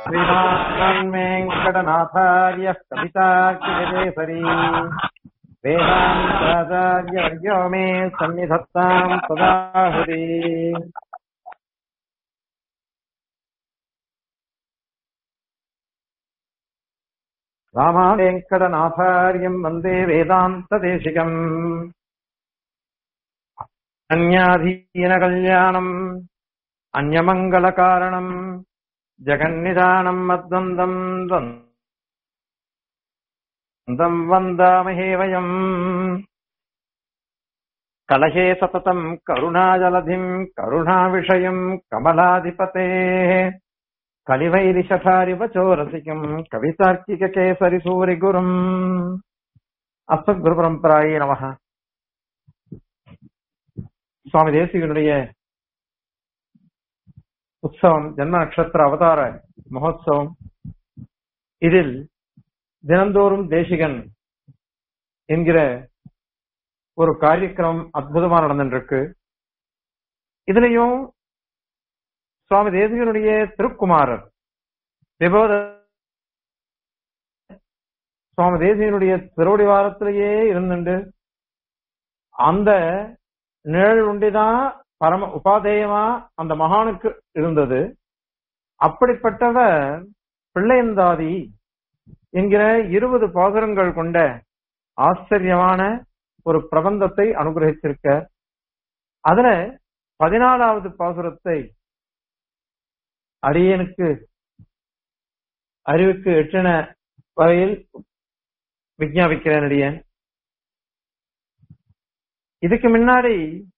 श्रीमान् वेङ्कटनाथार्यः कवितार्किकेसरी वेदान्ताचार्यवर्यो मे सन्निधत्ताम् सदाहुरी रामा वेङ्कटनाथार्यम् वन्दे वेदान्तदेशिकम् अन्याधीनकल्याणम् अन्यमङ्गलकारणम् जगन्निदानम् मद्वन्दम् द्वन्द्वम् वन्दामहे वयम् कलहे सततम् करुणाजलधिम् करुणाविषयम् कमलाधिपतेः कलिवैरिशठारिवचोरसिकम् कवितार्किककेसरिसूरिगुरुम् அஸ்மத்குருபரம்பராயே நமக சுவாமி தேசிகனுடைய உற்சவம் ஜென்ம நட்சத்திர அவதார மகோத்சவம் இதில் தினந்தோறும் தேசிகன் என்கிற ஒரு காரியக்கிரமம் அற்புதமா நடந்துருக்கு இதுலயும் சுவாமி தேசிகனுடைய திருக்குமாரர் விபோத சுவாமி தேசிகனுடைய திருவடிவாரத்திலேயே இருந்துண்டு அந்த நிழல் உண்டிதான் பரம உபாதேயமா அந்த மகானுக்கு இருந்தது அப்படிப்பட்டவர் பிள்ளையந்தாதி என்கிற இருபது பாசுரங்கள் கொண்ட ஆச்சரியமான ஒரு பிரபந்தத்தை அனுகிரகிச்சிருக்க அதுல பதினாலாவது பாசுரத்தை அடியனுக்கு அறிவுக்கு எட்டின வகையில் விஞ்ஞாபிக்கிறேன் அடியன் இதுக்கு முன்னாடி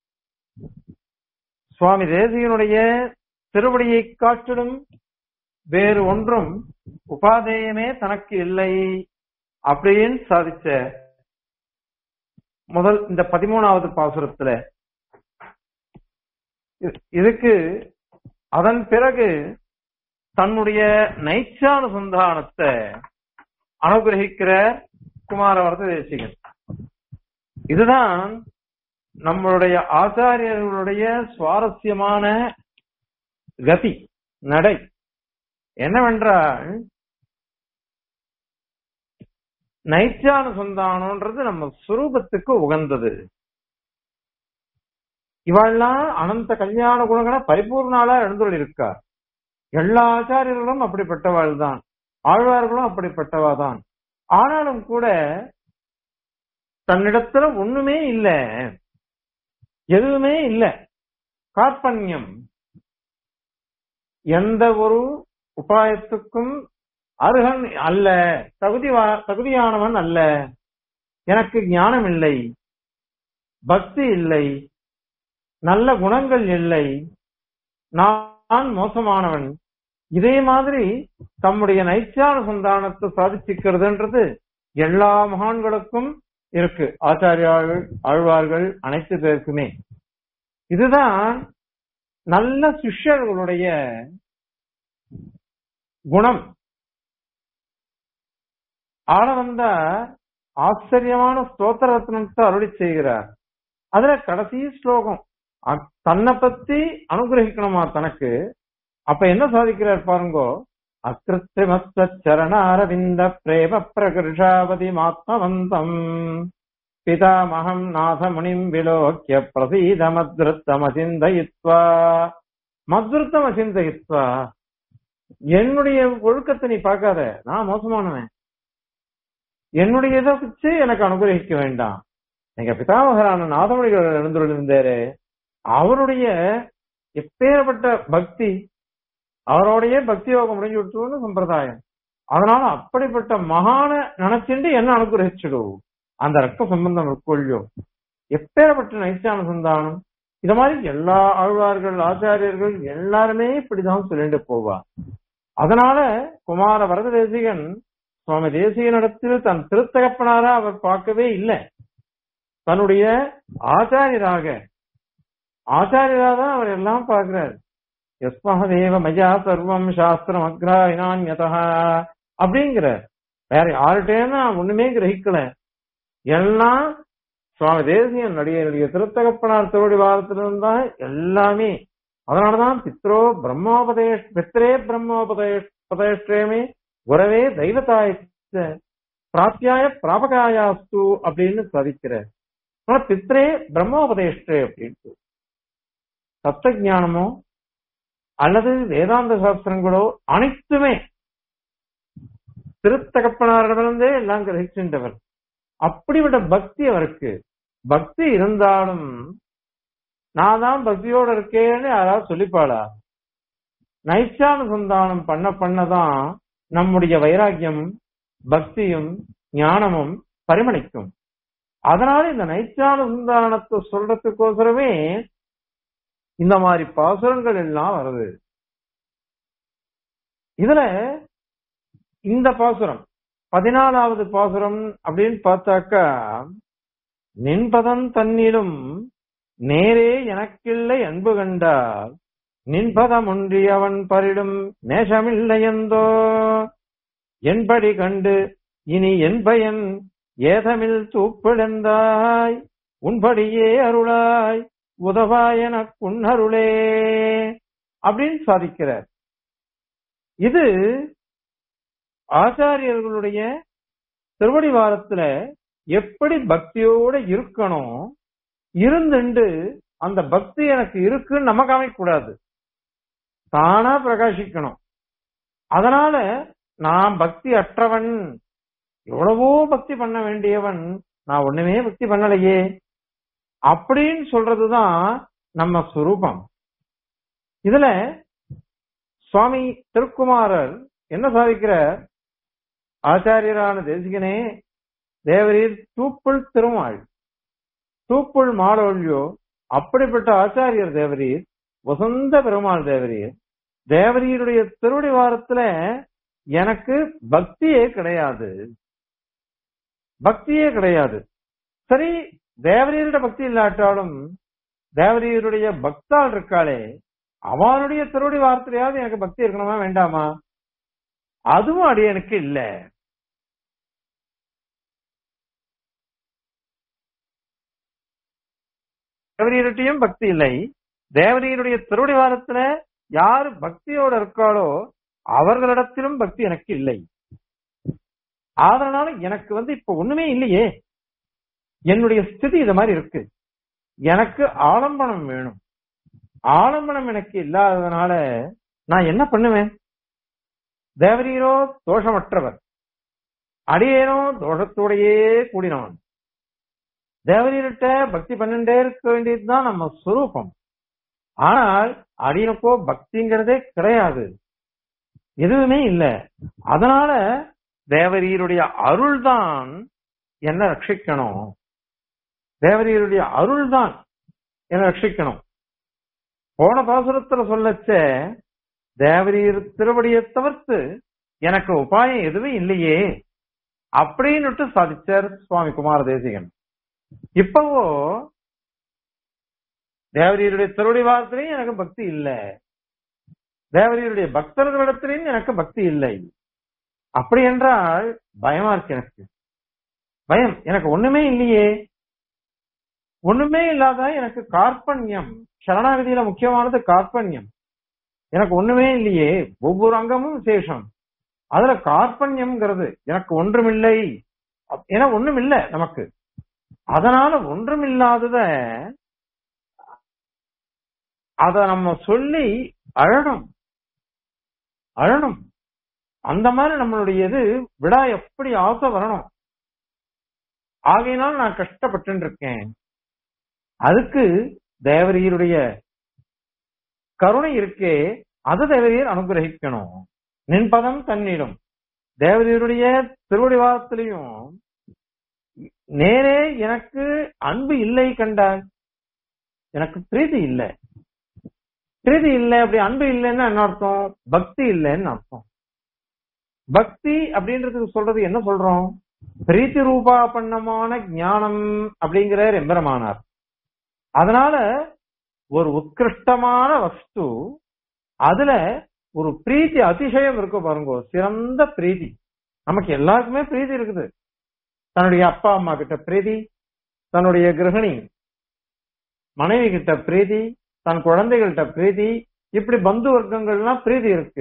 சுவாமி தேசியனுடைய திருவடியை காட்டிலும் வேறு ஒன்றும் உபாதேயமே தனக்கு இல்லை அப்படின்னு சாதிச்ச முதல் இந்த பதிமூணாவது பாசுரத்துல இதுக்கு அதன் பிறகு தன்னுடைய நைச்சானுசந்தானத்தை அனுகிரகிக்கிற குமாரவரத தேசிகன் இதுதான் நம்மளுடைய ஆச்சாரியர்களுடைய சுவாரஸ்யமான கதி நடை என்னவென்றால் நைச்சானுசந்தானம்ன்றது நம்ம சுரூபத்துக்கு உகந்தது இவெல்லாம் அனந்த கல்யாண குணங்களை பரிபூர்ணாலா எழுந்துள்ள இருக்கா எல்லா ஆச்சாரியர்களும் அப்படிப்பட்டவாள் தான் ஆழ்வார்களும் அப்படிப்பட்டவா தான் ஆனாலும் கூட தன்னிடத்துல ஒண்ணுமே இல்ல எதுவுமே இல்ல கார்பண்யம் எந்த ஒரு உபாயத்துக்கும் அருகன் அல்ல தகுதி தகுதியானவன் அல்ல எனக்கு ஞானம் இல்லை பக்தி இல்லை நல்ல குணங்கள் இல்லை நான் மோசமானவன் இதே மாதிரி தம்முடைய நைச்சான சந்தானத்தை சாதிச்சுக்கிறதுன்றது எல்லா மகான்களுக்கும் இருக்கு ஆச்சாரியார்கள் ஆழ்வார்கள் அனைத்து பேருக்குமே இதுதான் நல்ல சிஷ்யர்களுடைய குணம் ஆள வந்த ஆச்சரியமான ஸ்தோத்திர ரத்னத்தை அருளி செய்கிறார் அதுல கடைசி ஸ்லோகம் தன்னை பத்தி அனுகிரகிக்கணுமா தனக்கு அப்ப என்ன சாதிக்கிறார் பாருங்கோ அக்கிருத்திமஸ்த சரணாரவிந்த பிரேம பிரகிருஷாவதி மாத்மவந்தம் பிதாமகம் நாதமுனிம் விலோக்கிய பிரசீத மத்ருத்தமசிந்தயித்வா மத்ருத்தமசிந்தயித்வா என்னுடைய ஒழுக்கத்தை நீ பார்க்காத நான் மோசமானவன் என்னுடைய இதை வச்சு எனக்கு அனுகிரகிக்க வேண்டாம் எங்க பிதாமகரான நாதமணிகள் இருந்திருந்தாரு அவருடைய எப்பேற்பட்ட பக்தி அவருடைய பக்தி யோகம் முடிஞ்சு விட்டுன்னு சம்பிரதாயம் அதனால அப்படிப்பட்ட மகான நினைச்சுட்டு என்ன அனுகிரகிச்சிடும் அந்த ரத்த சம்பந்தம் கொள்ளியோ எப்பேற்பட்ட நைச்சான சந்தானம் இத மாதிரி எல்லா ஆழ்வார்கள் ஆச்சாரியர்கள் எல்லாருமே இப்படிதான் சொல்லிட்டு போவா அதனால குமார வரத தேசிகன் சுவாமி தேசிகனிடத்தில் தன் திருத்தகப்பனாரா அவர் பார்க்கவே இல்லை தன்னுடைய ஆச்சாரியராக ஆச்சாரியரா தான் அவர் எல்லாம் பார்க்கிறார் எஸ்மஹதேவ மயா சர்வம் சாஸ்திரம் அக்ராயினான்யதா அப்படிங்கிற வேற யார்கிட்டேன்னு ஒண்ணுமே கிரகிக்கல எல்லாம் சுவாமி தேசியன் நடிகனுடைய திருத்தகப்பனார் திருவடி வாரத்திலிருந்து தான் எல்லாமே அதனாலதான் பித்ரோ பிரம்மோபதேஷ் பித்ரே பிரம்மோபதேஷ் பதேஷ்டேமே குரவே தெய்வத்தாய பிராப்தியாய பிராபகாயாஸ்து அப்படின்னு சாதிக்கிறார் ஆனா பித்ரே பிரம்மோபதேஷ்டே அப்படின்ட்டு தத்துவ ஞானமோ அல்லது வேதாந்த சாஸ்திரங்களோ அனைத்துமே திருத்தகப்பனாரிடமிருந்தே எல்லாம் கிரகிக்கின்றவர் அப்படிப்பட்ட பக்தி அவருக்கு பக்தி இருந்தாலும் நான் தான் பக்தியோட இருக்கேன்னு யாராவது சொல்லிப்பாளா நைச்சானுசந்தானம் பண்ண பண்ணதான் நம்முடைய வைராக்கியம் பக்தியும் ஞானமும் பரிமளிக்கும் அதனால இந்த நைச்சானுசந்தானத்தை சொல்றதுக்கோசரமே இந்த மாதிரி பாசுரங்கள் எல்லாம் வருது இதுல இந்த பாசுரம் பதினாலாவது பாசுரம் அப்படின்னு பார்த்தாக்கா நின்பதம் தன்னிலும் நேரே எனக்கில்லை அன்பு கண்டால் நின்பதம் ஒன்றியவன் பரிடும் நேசமில்லையந்தோ என்படி கண்டு இனி என் பயன் ஏதமில் தூப்பிழந்தாய் உன்படியே அருளாய் உதவாய் எனக் உன்னருளே அப்படின்னு சாதிக்கிறார் இது ஆச்சாரியர்களுடைய திருவடி வாரத்துல எப்படி பக்தியோட இருக்கணும் இருந்துண்டு அந்த பக்தி எனக்கு இருக்குன்னு நமக்கு அமைக்கூடாது தானா பிரகாசிக்கணும் அதனால நான் பக்தி அற்றவன் எவ்வளவோ பக்தி பண்ண வேண்டியவன் நான் ஒண்ணுமே பக்தி பண்ணலையே அப்படின்னு சொல்றதுதான் நம்ம சுரூபம் இதுல சுவாமி திருக்குமாரர் என்ன சாதிக்கிறார் ஆச்சாரியரான தேசிகனே தேவரீர் தூப்புள் திருமாள் தூப்புள் மாடோல்யோ அப்படிப்பட்ட ஆச்சாரியர் தேவரீர் வசந்த பெருமாள் தேவரீர் தேவரீருடைய திருவடி வாரத்துல எனக்கு பக்தியே கிடையாது பக்தியே கிடையாது சரி தேவரீருடைய பக்தி இல்லாட்டாலும் தேவரீருடைய பக்தாள் இருக்காளே அவனுடைய திருவடி வார்த்தையாவது எனக்கு பக்தி இருக்கணுமா வேண்டாமா அதுவும் அடியனுக்கு இல்ல தேவரீருட்டையும் பக்தி இல்லை தேவரீருடைய திருவடி வாரத்துல யாரு பக்தியோட இருக்காளோ அவர்களிடத்திலும் பக்தி எனக்கு இல்லை அதனால எனக்கு வந்து இப்ப ஒண்ணுமே இல்லையே என்னுடைய ஸ்திதி இது மாதிரி இருக்கு எனக்கு ஆலம்பனம் வேணும் ஆலம்பனம் எனக்கு இல்லாததுனால நான் என்ன பண்ணுவேன் தேவரீரோ தோஷமற்றவர் அடியேனோ தோஷத்தோடையே கூடினவன் தேவரீர்கிட்ட பக்தி பண்ணிட்டே இருக்க வேண்டியதுதான் நம்ம சுரூபம் ஆனால் அடியனுக்கோ பக்திங்கிறதே கிடையாது எதுவுமே இல்ல அதனால தேவரீருடைய அருள் தான் என்ன ரட்சிக்கணும் தேவரீருடைய அருள் தான் என்ன ரட்சிக்கணும் போன பாசுரத்துல சொல்லச்ச தேவரீர் திருவடியை தவிர்த்து எனக்கு உபாயம் எதுவும் இல்லையே அப்படின்னுட்டு சாதிச்சார் சுவாமி குமார தேசிகன் இப்பவோ தேவரீருடைய திருவடி வாரத்திலையும் எனக்கு பக்தி இல்ல தேவரீருடைய பக்தர்களிடத்திலையும் எனக்கு பக்தி இல்லை அப்படி என்றால் பயமா இருக்கு எனக்கு பயம் எனக்கு ஒண்ணுமே இல்லையே ஒண்ணுமே இல்லாத எனக்கு கார்பண்யம் சரணாகதியில முக்கியமானது கார்பண்யம் எனக்கு ஒண்ணுமே இல்லையே ஒவ்வொரு அங்கமும் விசேஷம் அதுல கார்பண்யம்ங்கிறது எனக்கு ஒன்றுமில்லை ஏன்னா ஒண்ணும் இல்ல நமக்கு அதனால ஒன்றும் இல்லாதத அத நம்ம சொல்லி அழணும் அழணும் அந்த மாதிரி நம்மளுடைய இது விடா எப்படி ஆசை வரணும் ஆகையினால் நான் கஷ்டப்பட்டு இருக்கேன் அதுக்கு தேவரீருடைய கருணை இருக்கே அது தேவரீர் அனுகிரகிக்கணும் நின்பதம் தன்னிடும் தேவரீருடைய திருவடிவாதத்திலையும் நேரே எனக்கு அன்பு இல்லை கண்டாய் எனக்கு பிரீதி இல்லை பிரீதி இல்லை அப்படி அன்பு இல்லைன்னா என்ன அர்த்தம் பக்தி இல்லைன்னு அர்த்தம் பக்தி அப்படின்றதுக்கு சொல்றது என்ன சொல்றோம் பிரீத்தி ரூபாபன்னமான ஞானம் அப்படிங்கிறார் எம்பெருமானார் அதனால ஒரு உத்கிருஷ்டமான வஸ்து அதுல ஒரு பிரீத்தி அதிசயம் இருக்கு பாருங்க சிறந்த பிரீதி நமக்கு எல்லாருக்குமே பிரீதி இருக்குது தன்னுடைய அப்பா அம்மா கிட்ட பிரீதி தன்னுடைய கிரகிணி மனைவி கிட்ட பிரீதி தன் குழந்தைகள்கிட்ட பிரீதி இப்படி பந்து வர்க்கங்கள்லாம் பிரீதி இருக்கு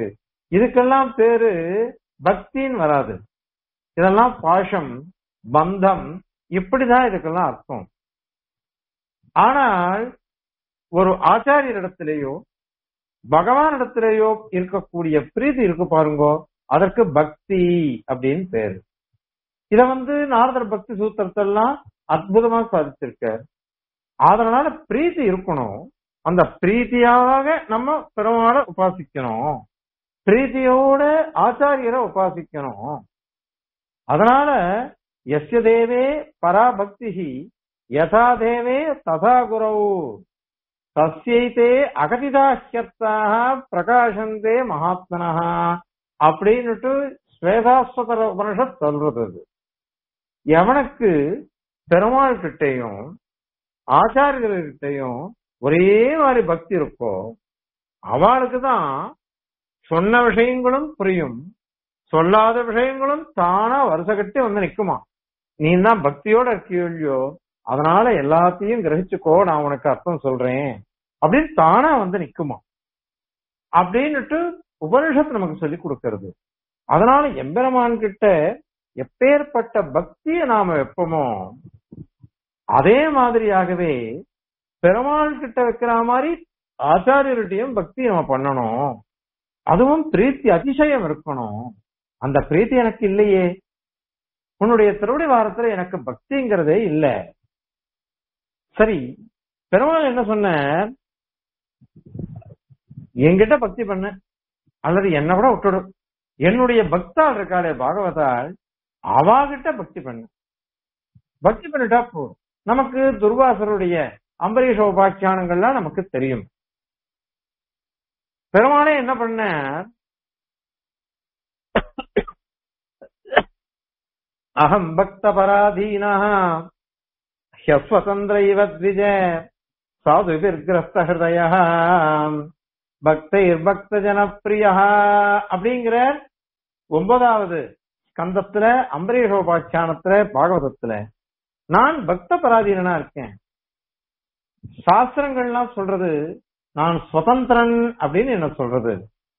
இதுக்கெல்லாம் பேரு பக்தின்னு வராது இதெல்லாம் பாஷம் பந்தம் இப்படிதான் இதுக்கெல்லாம் அர்த்தம் ஆனால் ஒரு ஆச்சாரியரிடத்திலேயோ பகவானிடத்திலேயோ இருக்கக்கூடிய பிரீதி இருக்கு பாருங்கோ அதற்கு பக்தி அப்படின்னு பேரு இத வந்து நாரதர் பக்தி சூத்திரத்தெல்லாம் அற்புதமா சாதிச்சிருக்கார் அதனால பிரீத்தி இருக்கணும் அந்த பிரீத்தியாக நம்ம பெருமாளை உபாசிக்கணும் பிரீத்தியோட ஆச்சாரியரை உபாசிக்கணும் அதனால எஸ்ய தேவே பராபக்தி யதா தேவே ததா குரவு தஸ்யைத்தே அகதிதாஹ்யத்தாக பிரகாசந்தே மகாத்மனஹ அப்படின்னுட்டு ஸ்வேதாஸ்வதர உபனிஷத் சொல்றது அது. எவனுக்கு பெருமாள் கிட்டையும் ஆச்சாரியர்கிட்டையும் ஒரே மாதிரி பக்தி இருக்கோ அவளுக்கு தான் சொன்ன விஷயங்களும் புரியும் சொல்லாத விஷயங்களும் தானா வருஷ கட்டி வந்து நிக்குமா நீ தான் பக்தியோட இருக்கியோ அதனால எல்லாத்தையும் கிரகிச்சுக்கோ நான் உனக்கு அர்த்தம் சொல்றேன் அப்படின்னு தானா வந்து நிக்குமா அப்படின்னுட்டு உபனிஷத்து நமக்கு சொல்லி கொடுக்கிறது அதனால எம்பெருமான் கிட்ட எப்பேற்பட்ட பக்தியை நாம வைப்போமோ அதே மாதிரியாகவே பெருமாள் கிட்ட வைக்கிற மாதிரி ஆச்சாரியர்கிட்டையும் பக்தி நம்ம பண்ணணும் அதுவும் பிரீத்தி அதிசயம் இருக்கணும் அந்த பிரீத்தி எனக்கு இல்லையே உன்னுடைய திருவடி வாரத்துல எனக்கு பக்திங்கிறதே இல்ல சரி பெருமாள் என்ன சொன்ன என்கிட்ட பக்தி பண்ண அல்லது என்ன கூட விட்டுடு என்னுடைய பக்தாள் இருக்காளே பாகவதாள் அவாகிட்ட பக்தி பண்ணு பக்தி பண்ணிட்டா போதும் நமக்கு துர்வாசருடைய அம்பரீஷ உபாக்கியானங்கள்லாம் நமக்கு தெரியும் பெருமானே என்ன பண்ண அகம் பக்த பராதீனா ஹியஸ்வதந்திர இவ த்விஜ சாதுபிர்கிரஸ்த ஹிருதய பக்தைர் பக்த ஜனப்பிரியா அப்படிங்கிற ஒன்பதாவது ஸ்கந்தத்துல அம்பரீஷோபாக்கியானத்துல பாகவதத்துல நான் பக்த பராதீனனா இருக்கேன் சாஸ்திரங்கள்லாம் சொல்றது நான் சுதந்திரன் அப்படின்னு என்ன சொல்றது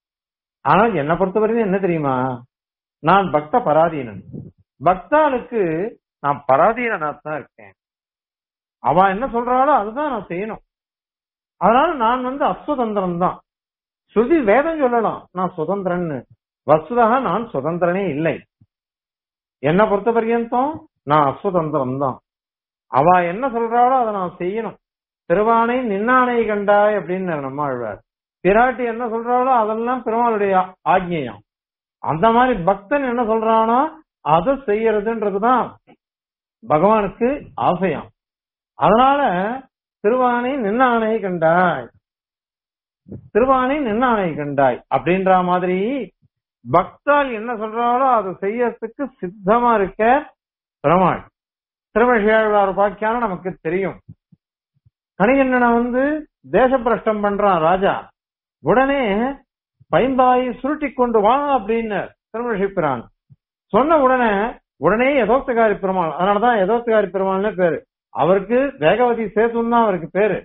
ஆனால் என்னை பொறுத்தவரைக்கும் என்ன தெரியுமா நான் பக்த பராதீனன் பக்தாளுக்கு நான் பராதீனனா தான் இருக்கேன் அவ என்ன சொல்றாளோ அதுதான் நான் செய்யணும் அதனால நான் வந்து அஸ்வதந்திரம் தான் ஸ்ருதி வேதம் சொல்லலாம் நான் சுதந்திரன்னு வசுதாக நான் சுதந்திரனே இல்லை என்ன பொறுத்த பர்யந்தம் நான் அஸ்வதந்திரம் தான் அவ என்ன சொல்றாளோ அதை நான் செய்யணும் திருவானை நின்னானை கண்டாய் அப்படின்னு நம்ம ஆழ்வார் பிராட்டி என்ன சொல்றாளோ அதெல்லாம் பெருமாளுடைய ஆக்ஞையாம் அந்த மாதிரி பக்தன் என்ன சொல்றானோ அதை செய்யறதுன்றதுதான் பகவானுக்கு ஆசையாம் அதனால திருவானை நின்னானை கண்டாய் திருவானை நின்னானை கண்டாய் அப்படின்ற மாதிரி பக்தால் என்ன சொல்றாளோ அதை செய்யறதுக்கு சித்தமா இருக்க பெருமாள் திருமஷியாழ்வார் பாக்கியான நமக்கு தெரியும் கணிகண்ணனை வந்து தேசப்பிரஷ்டம் பண்றான் ராஜா உடனே பைந்தாய் சுருட்டி கொண்டு வா அப்படின்னு திருமஷிப்பிரான் சொன்ன உடனே உடனே யதோக்தகாரி பெருமாள் அதனாலதான் யதோக்தகாரி பெருமாள்னு பேரு அவருக்கு வேகவதி சேதுன்னு தான் அவருக்கு பேரு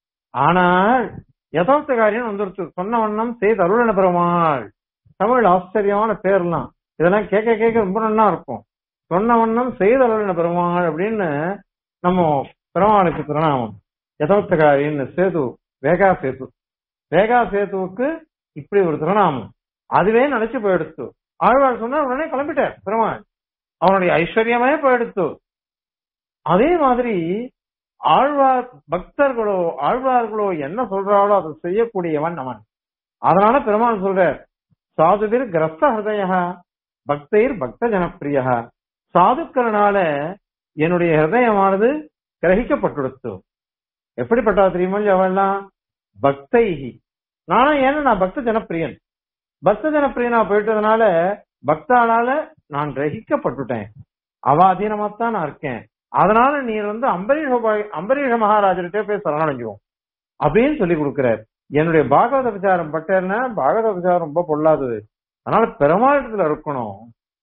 ஆனால் யதோக்தகாரின்னு வந்துருச்சு சொன்ன வண்ணம் செய்து அருளன பெருமாள் தமிழ் ஆச்சரியமான பேர்லாம் இதெல்லாம் கேட்க கேட்க ரொம்ப நல்லா இருக்கும் சொன்ன வண்ணம் செய்து அருளன பெருமாள் அப்படின்னு நம்ம பெருமாளுக்கு திருநாமம் யதோக்தகாரின்னு சேது வேகா சேது வேகா சேதுவுக்கு இப்படி ஒரு திருநாமம் அதுவே நினைச்சு போயிடுத்து ஆழ்வார் சொன்னா உடனே கிளம்பிட்டார் பெருமாள் அவனுடைய ஐஸ்வர்யமே போயிடுத்து அதே மாதிரி ஆழ்வார் பக்தர்களோ ஆழ்வார்களோ என்ன சொல்றாளோ அதை செய்யக்கூடியவன் அவன் அதனால பெருமாள் சொல்ற சாதுவிர் கிரஸ்த ஹிருதய பக்தைர் பக்த ஜனப்பிரிய சாதுக்கள்னால என்னுடைய ஹிருதயமானது கிரகிக்கப்பட்டுடுத்து எப்படிப்பட்டா தெரியுமா அவெல்லாம் பக்தைஹி நானும் ஏன்னா நான் பக்த ஜனப்பிரியன் பக்த ஜனப்பிரியனா போயிட்டதுனால பக்தானால நான் கிரகிக்கப்பட்டுட்டேன் அவ அதீனமாத்தான் நான் இருக்கேன் அதனால நீ வந்து அம்பரீஷ அம்பரீஷ மகாராஜர்கிட்ட போய் சரணடைஞ்சுவோம் அப்படின்னு சொல்லி கொடுக்கிறார் என்னுடைய பாகவத விசாரம் பட்டேன்னா பாகவத விசாரம் ரொம்ப பொல்லாதது அதனால பெருமாளிடத்துல இருக்கணும்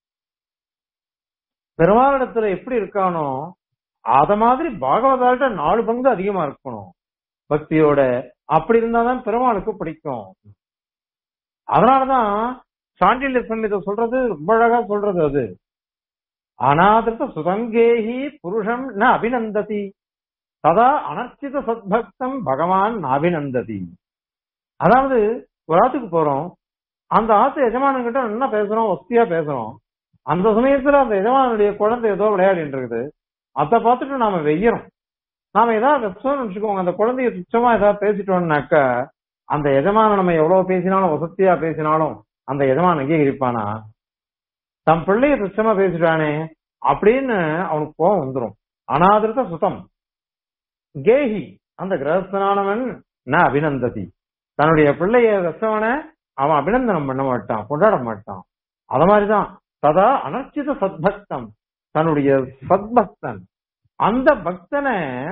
பெருமாளிடத்துல எப்படி இருக்கானோ அத மாதிரி பாகவதால்கிட்ட நாலு பங்கு அதிகமா இருக்கணும் பக்தியோட அப்படி இருந்தாதான் பெருமாளுக்கு பிடிக்கும் அதனாலதான் சாண்டில்ய சம்மித சொல்றது ரொம்ப அழகா சொல்றது அது அனாதிருத்த சுதங்கேஹி புருஷம் ந அபிநந்ததி ததா அனர்ச்சித சத்பக்தம் பகவான் ந அபிநந்ததி அதாவது ஒரு ஆத்துக்கு போறோம் அந்த ஆத்து எஜமானன் கிட்ட என்ன பேசுறோம் ஒஸ்தியா பேசுறோம் அந்த சமயத்துல அந்த எஜமானுடைய குழந்தை ஏதோ விளையாடிட்டு இருக்குது அதை பார்த்துட்டு நாம வெய்யறோம் நாம ஏதாவது வெப்சோன்னு வச்சுக்கோங்க அந்த குழந்தைய துச்சமா ஏதாவது பேசிட்டோம்னாக்கா அந்த எஜமானன் நம்ம எவ்வளவு பேசினாலும் வசதியா பேசினாலும் அந்த எஜமான் அங்கேயே இருப்பானா தன் பிள்ளைய துச்சமா பேசிட்டானே அப்படின்னு அவனுக்கு கோபம் வந்துரும் அனாதிருத்த சுத்தம் கேஹி அந்த கிரகஸ்தனானவன் ந அபிநந்ததி தன்னுடைய பிள்ளைய வெசவனை அவன் அபிநந்தனம் பண்ண மாட்டான் கொண்டாட மாட்டான் அத மாதிரிதான் ததா அனர்ச்சித சத்பக்தம் தன்னுடைய சத்பக்தன் அந்த பக்தனை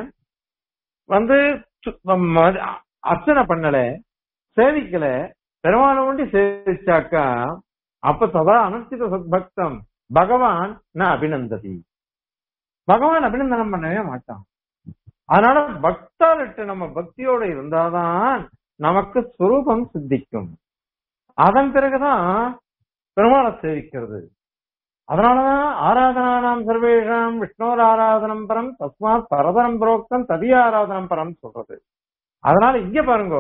வந்து சு- ம- அர்ச்சனை பண்ணல சேவிக்கல பெருமான ஒண்டி சேவிச்சாக்கா அப்ப சதா அனர்ச்சித சத்பக்தம் பகவான் ந அபிநந்ததி பகவான் அபிநந்தனம் பண்ணவே மாட்டான் அதனால பக்தாலிட்ட நம்ம பக்தியோட இருந்தாதான் நமக்கு சுரூபம் சித்திக்கும் அதன் பிறகுதான் பெருமாளை சேவிக்கிறது அதனாலதான் ஆராதனானாம் சர்வேஷாம் விஷ்ணோர் ஆராதனம் பரம் தஸ்மாத் பரதரம் புரோக்தம் ததி ஆராதனம் பரம் சொல்றது அதனால இங்க பாருங்க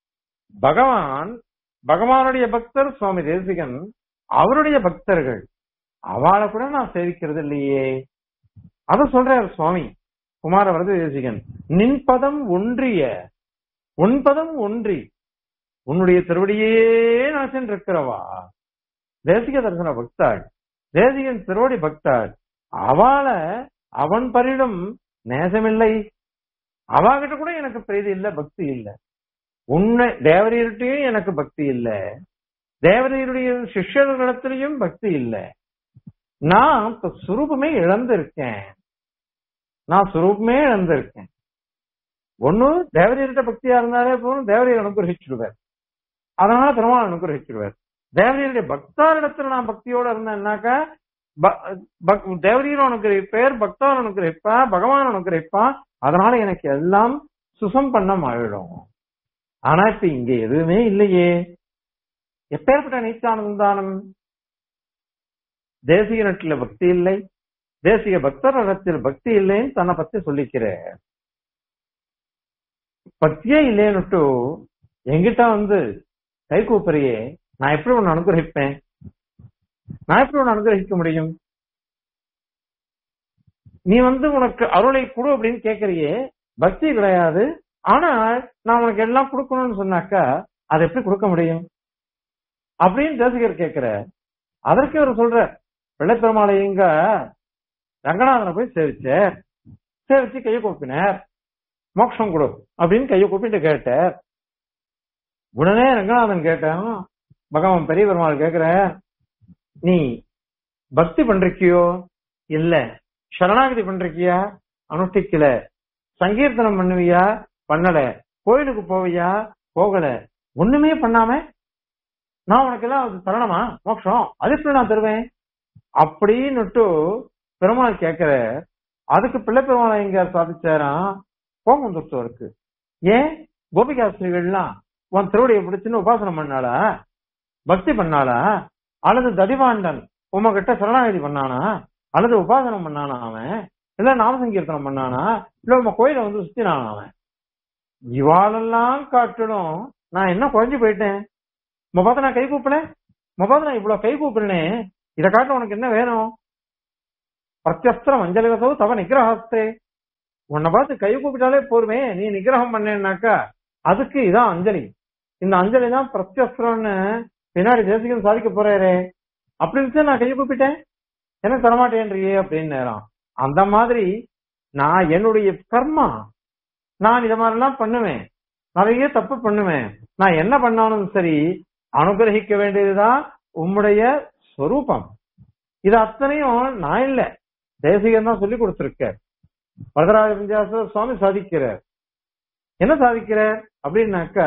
பகவான் பகவானுடைய பக்தர் சுவாமி தேசிகன் அவருடைய பக்தர்கள் அவளை கூட நான் சேவிக்கிறது இல்லையே அத சொல்றார் சுவாமி குமார வரத தேசிகன் நின்பதம் ஒன்றிய உன்பதம் ஒன்றி உன்னுடைய திருவடியே நான் சென்றிருக்கிறவா தேசிக தரிசன பக்தாள் தேசிகன் திருவடி பக்தாள் அவளை அவன் பரிடம் நேசமில்லை அவாகிட்ட கூட எனக்கு பிரீதி இல்ல பக்தி இல்ல உன்னை தேவரீர்கிட்டயும் எனக்கு பக்தி இல்ல தேவரீருடைய சிஷ்யர்களிடத்திலையும் பக்தி இல்ல நான் இப்ப சுரூபமே இழந்திருக்கேன் நான் சுரூபமே இழந்திருக்கேன் ஒண்ணு தேவரீர்கிட்ட பக்தியா இருந்தாலே போதும் தேவரீர் அனுகிரகிச்சிடுவார் அதனால பெருமாள் அனுகிரகிச்சிடுவார் தேவரீருடைய பக்தாரிடத்துல நான் பக்தியோட இருந்தேன்னாக்கா ப- பக்- தேவரீர் அனுகிரகிப்பேர் பக்தார் அனுகிரகிப்பா பகவான் அனுகிரகிப்பா அதனால எனக்கு எல்லாம் சுசம் பண்ண ஆயிடும் ஆனா இப்ப இங்க எதுவுமே இல்லையே எப்பேற்பட்ட நித்தியானந்தானம் தேசிக நட்டில பக்தி இல்லை தேசிக பக்தர் இடத்தில் பக்தி இல்லைன்னு தன்னை பத்தி சொல்லிக்கிற பக்தியே இல்லைன்னுட்டு என்கிட்ட வந்து கை கூப்பறியே நான் எப்படி உன்னை அனுகிரகிப்பேன் நான் எப்படி உன்னை அனுகிரகிக்க முடியும் நீ வந்து உனக்கு அருளை கொடு அப்படின்னு கேக்குறியே பக்தி கிடையாது ஆனா நான் உனக்கு எல்லாம் கொடுக்கணும்னு சொன்னாக்கா அதை எப்படி கொடுக்க முடியும் அப்படின்னு தேசிகர் கேக்குற அதற்கு அவர் சொல்ற பிள்ளைப்பெருமாளை எங்க ரங்கநாதனை போய் சேவிச்சார் சேவிச்சு கையை கூப்பினார் மோட்சம் கொடு அப்படின்னு கையை கூப்பிட்டு கேட்டார் உடனே ரங்கநாதன் கேட்டான் பகவான் பெரிய பெருமாள் கேக்குற நீ பக்தி பண்றிக்கியோ இல்ல சரணாகதி பண்றிக்கியா அனுஷ்டிக்கல சங்கீர்த்தனம் பண்ணுவியா பண்ணல கோயிலுக்கு போவியா போகல ஒண்ணுமே பண்ணாம நான் உனக்கு எல்லாம் அது தரணுமா மோட்சம் அது எப்படி நான் தருவேன் அப்படின்னுட்டு பெருமாள் கேக்குற அதுக்கு பிள்ளை பெருமாள் எங்க சாதிச்சாராம் கோபம் வந்துருச்சு அவருக்கு ஏன் கோபிகாஸ்திரிகள்லாம் உன் திருவடியை பிடிச்சுன்னு உபாசனம் பண்ணாளா பக்தி பண்ணாளா அல்லது ததிவாண்டன் உமகிட்ட சரணாகதி பண்ணானா அல்லது உபாசனம் பண்ணானா அவன் இல்ல நாமசங்கீர்த்தனம் பண்ணானா இல்ல உங்க கோயில வந்து சுத்தினானா அவன் இவாளெல்லாம் காட்டிலும் நான் என்ன குறைஞ்சு போயிட்டேன் முபாத நான் கை கூப்பினேன் முபாத நான் இவ்வளவு கை கூப்பிடுனே இதை காட்ட உனக்கு என்ன வேணும் பிரத்யஸ்திரம் அஞ்சலி வசவு தவ நிகிரகஸ்தே உன்னை பார்த்து கை கூப்பிட்டாலே போருமே நீ நிகிரகம் பண்ணேன்னாக்கா அதுக்கு இதான் அஞ்சலி இந்த அஞ்சலி தான் பிரத்யஸ்திரம்னு பின்னாடி தேசிகம் சாதிக்க போறாரே அப்படின்னு நான் கை கூப்பிட்டேன் எனக்கு தரமாட்டேன்றியே அப்படின்னு நேரம் அந்த மாதிரி நான் என்னுடைய கர்மா நான் இத மாதிரிலாம் பண்ணுவேன் நிறைய தப்பு பண்ணுவேன் நான் என்ன பண்ணாலும் சரி அனுகிரகிக்க வேண்டியதுதான் உம்முடைய ஸ்வரூபம் இது அத்தனையும் நான் இல்ல தேசிகன் தான் சொல்லி கொடுத்திருக்க வரதராஜ பஞ்சாசர் சுவாமி சாதிக்கிறார் என்ன சாதிக்கிறார் அப்படின்னாக்கா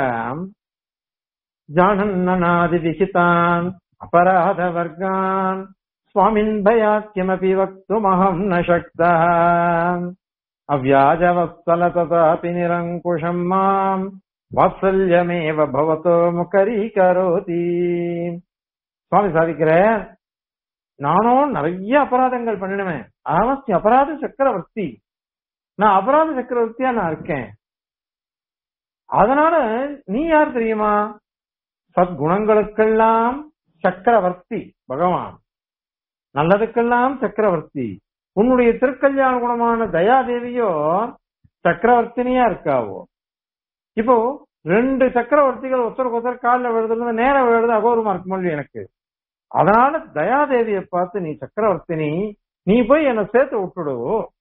ஜானன்னாதி விசிதான் அபராத வர்க்கான் சுவாமின் பயாக்கியமபி வக்துமஹம் ந சக்தः அவ்யாஜவத்சல ததாபி நிரங்குஷம் மாம் வாத்சல்யமேவ பவதோ முகரீகரோதி சுவாமி சாதிக்கிற நானும் நிறைய அபராதங்கள் பண்ணிடுவேன் அவசியம் அபராத சக்கரவர்த்தி நான் அபராத சக்கரவர்த்தியா நான் இருக்கேன் அதனால நீ யார் தெரியுமா சத்குணங்களுக்கெல்லாம் சக்கரவர்த்தி பகவான் நல்லதுக்கெல்லாம் சக்கரவர்த்தி உன்னுடைய திருக்கல்யாண குணமான தயாதேவியோ சக்கரவர்த்தினியா இருக்காவோ இப்போ ரெண்டு சக்கரவர்த்திகள் ஒருத்தருக்கு ஒருத்தர் காலில் விழுதுல நேரம் விழுது அகோரமா இருக்கும் எனக்கு அதனால தயாதேவியை பார்த்து நீ சக்கரவர்த்தினி நீ போய் என்ன சேர்த்து விட்டுடு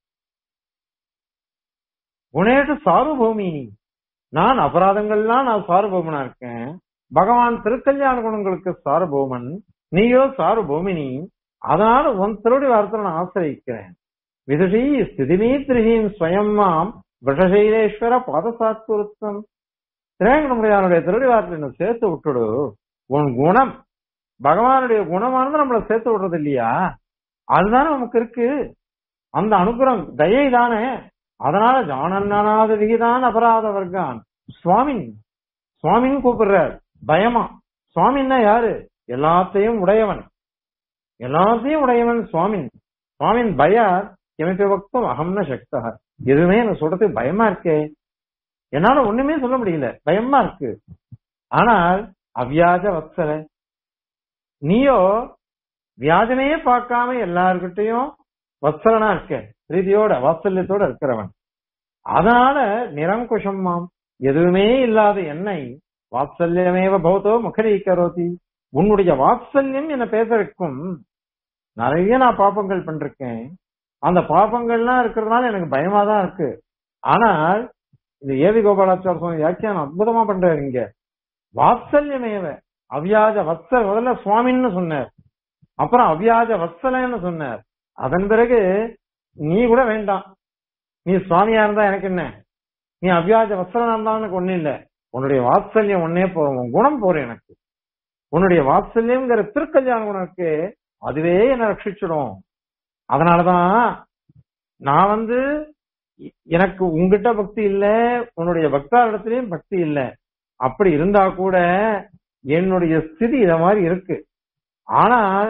குணேட்டு சார்வபௌமினி நான் அபராதங்கள்லாம் நான் சார்வபௌமனா இருக்கேன் பகவான் திருக்கல்யாண குணங்களுக்கு சார்வபௌமன் நீயோ சார்வபௌமினி அதனால உன் திருடி வார்த்தை நான் ஆசிரியிக்கிறேன் விதுஷி ஸ்திதிமீத்ரிஹீம் ஸ்வயம் மாம் விஷசைலேஸ்வர பாதசாத்குருத்தம் திரேங்கடமுடையானுடைய திருடி வார்த்தை சேர்த்து விட்டுடு உன் குணம் பகவானுடைய குணமானது நம்மளை சேர்த்து விடுறது இல்லையா அதுதானே நமக்கு இருக்கு அந்த அனுகிரகம் தயை தானே அதனால ஜானநாத விகிதான் அபராத வர்க்கான் சுவாமின் சுவாமின்னு கூப்பிடுறார் பயமா சுவாமின்னா யாரு எல்லாத்தையும் உடையவன் எல்லாத்தையும் உடையவன் சுவாமின் சுவாமின் பயார் எமைப்பை பக்தம் அகம்ன சக்தா எதுவுமே எனக்கு சொல்றதுக்கு பயமா இருக்கே என்னால ஒண்ணுமே சொல்ல முடியல பயமா இருக்கு ஆனால் அவ்யாஜ வத்சல நீயோ வியாஜமே பார்க்காம எல்லார்கிட்டையும் வத்சலனா இருக்க ரீதியோட வாத்சல்யத்தோட இருக்கிறவன் அதனால நிரங்குஷம் மாம் எதுவுமே இல்லாத என்னை வாத்சல்யமேவ பௌத்தோ முகரி கரோதி உன்னுடைய வாத்சல்யம் என்ன பேச வைக்கும் நிறைய நான் பாப்பங்கள் பண்ணிருக்கேன் அந்த பாப்பங்கள்லாம் இருக்கிறதுனால எனக்கு பயமா தான் இருக்கு ஆனால் இந்த ஏவி கோபாலாச்சார சுவாமி வியாக்கியானம் அற்புதமா பண்றாரு இங்க வாத்சல்யமேவ அவ்யாஜ வத்சல் முதல்ல சுவாமின்னு சொன்னார் அப்புறம் அவ்யாஜ வத்சலன்னு சொன்னார் அதன் பிறகு நீ கூட வேண்டாம் நீ சுவாமியா இருந்தா எனக்கு என்ன நீ அவ்யாஜ வத்சலனா இருந்தா எனக்கு ஒண்ணு இல்ல உன்னுடைய வாத்சல்யம் ஒன்னே போறோம் உன் குணம் போறோம் எனக்கு உன்னுடைய வாத்சல்யம்ங்கிற திருக்கல்யாண குணம் இருக்கு அதுவே என்ன ரட்சிச்சிடும் அதனாலதான் நான் வந்து எனக்கு உங்ககிட்ட பக்தி இல்ல உன்னுடைய பக்தாரிடத்திலயும் பக்தி இல்ல அப்படி இருந்தா கூட என்னுடைய ஸ்திதி இத மாதிரி இருக்கு ஆனால்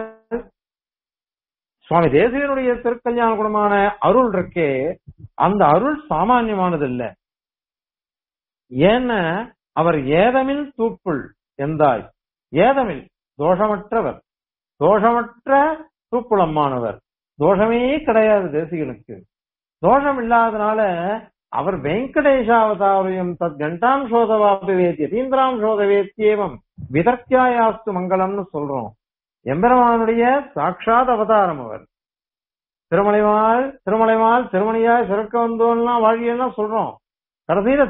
சுவாமி தேசியனுடைய திருக்கல்யாண குணமான அருள் இருக்கே அந்த அருள் சாமானியமானது இல்ல ஏன்னா அவர் ஏதமில் தூப்புள் எந்தாய் ஏதமில் தோஷமற்றவர் தோஷமற்ற தூப்புளம்மானவர் தோஷமே கிடையாது தேசிகனுக்கு தோஷம் இல்லாதனால அவர் வெங்கடேஷாவதாரியம் தத் கண்டாம் சோதவாபிவேத் யதீந்திராம் சோதவேத்தியேவம் விதர்க்கியாயாஸ்து மங்களம்னு சொல்றோம் எம்பெருமானுடைய சாட்சாத் அவதாரம் அவர் திருமலைவாள் திருமலைவாள் திருமணியாய் சிறக்க வந்தோம்லாம் வாழியெல்லாம் சொல்றோம் கடைசியில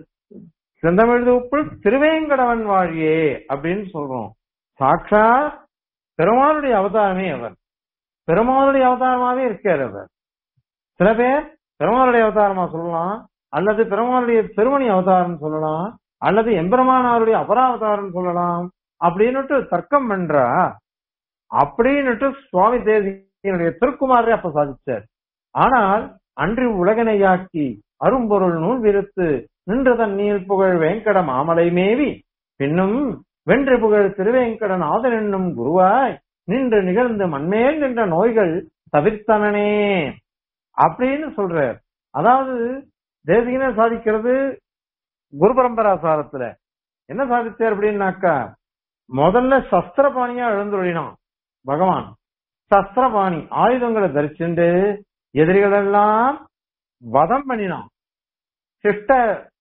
செந்தமிழ் உப்புள் திருவேங்கடவன் வாழியே அப்படின்னு சொல்றோம் சாட்சா பெருமாளுடைய அவதாரமே அவர் பெருமாளுடைய அவதாரமாவே இருக்கார் அவர் சில பேர் பெருமாளுடைய அவதாரமா சொல்லலாம் அல்லது பெருமாளுடைய திருமணி அவதாரம் சொல்லலாம் அல்லது எம்பெருமானாருடைய அபராவதாரம் சொல்லலாம் அப்படின்னுட்டு தர்க்கம் பண்றா அப்படின்னுட்டு சுவாமி தேசியனுடைய திருக்குமாரே அப்ப சாதிச்சார் ஆனால் அன்று உலகனையாக்கி அரும்பொருள் நூல் விருத்து நின்று தண்ணீர் புகழ் வேங்கட மாமலை மேவி பின்னும் வென்று புகழ் திருவேங்கடன் ஆதன் என்னும் குருவாய் நின்று நிகழ்ந்து மண்மேல் நின்ற நோய்கள் தவிர்த்தனனே அப்படின்னு சொல்றார் அதாவது தேசிகனே சாதிக்கிறது குரு பரம்பரா சாரத்துல என்ன சாதிச்சார் அப்படின்னாக்கா முதல்ல சஸ்திரபாணியா எழுந்துள்ளினான் பகவான் சஸ்திரபாணி ஆயுதங்களை தரிச்சுண்டு எதிரிகள் எல்லாம் வதம் பண்ணினான் சிஷ்ட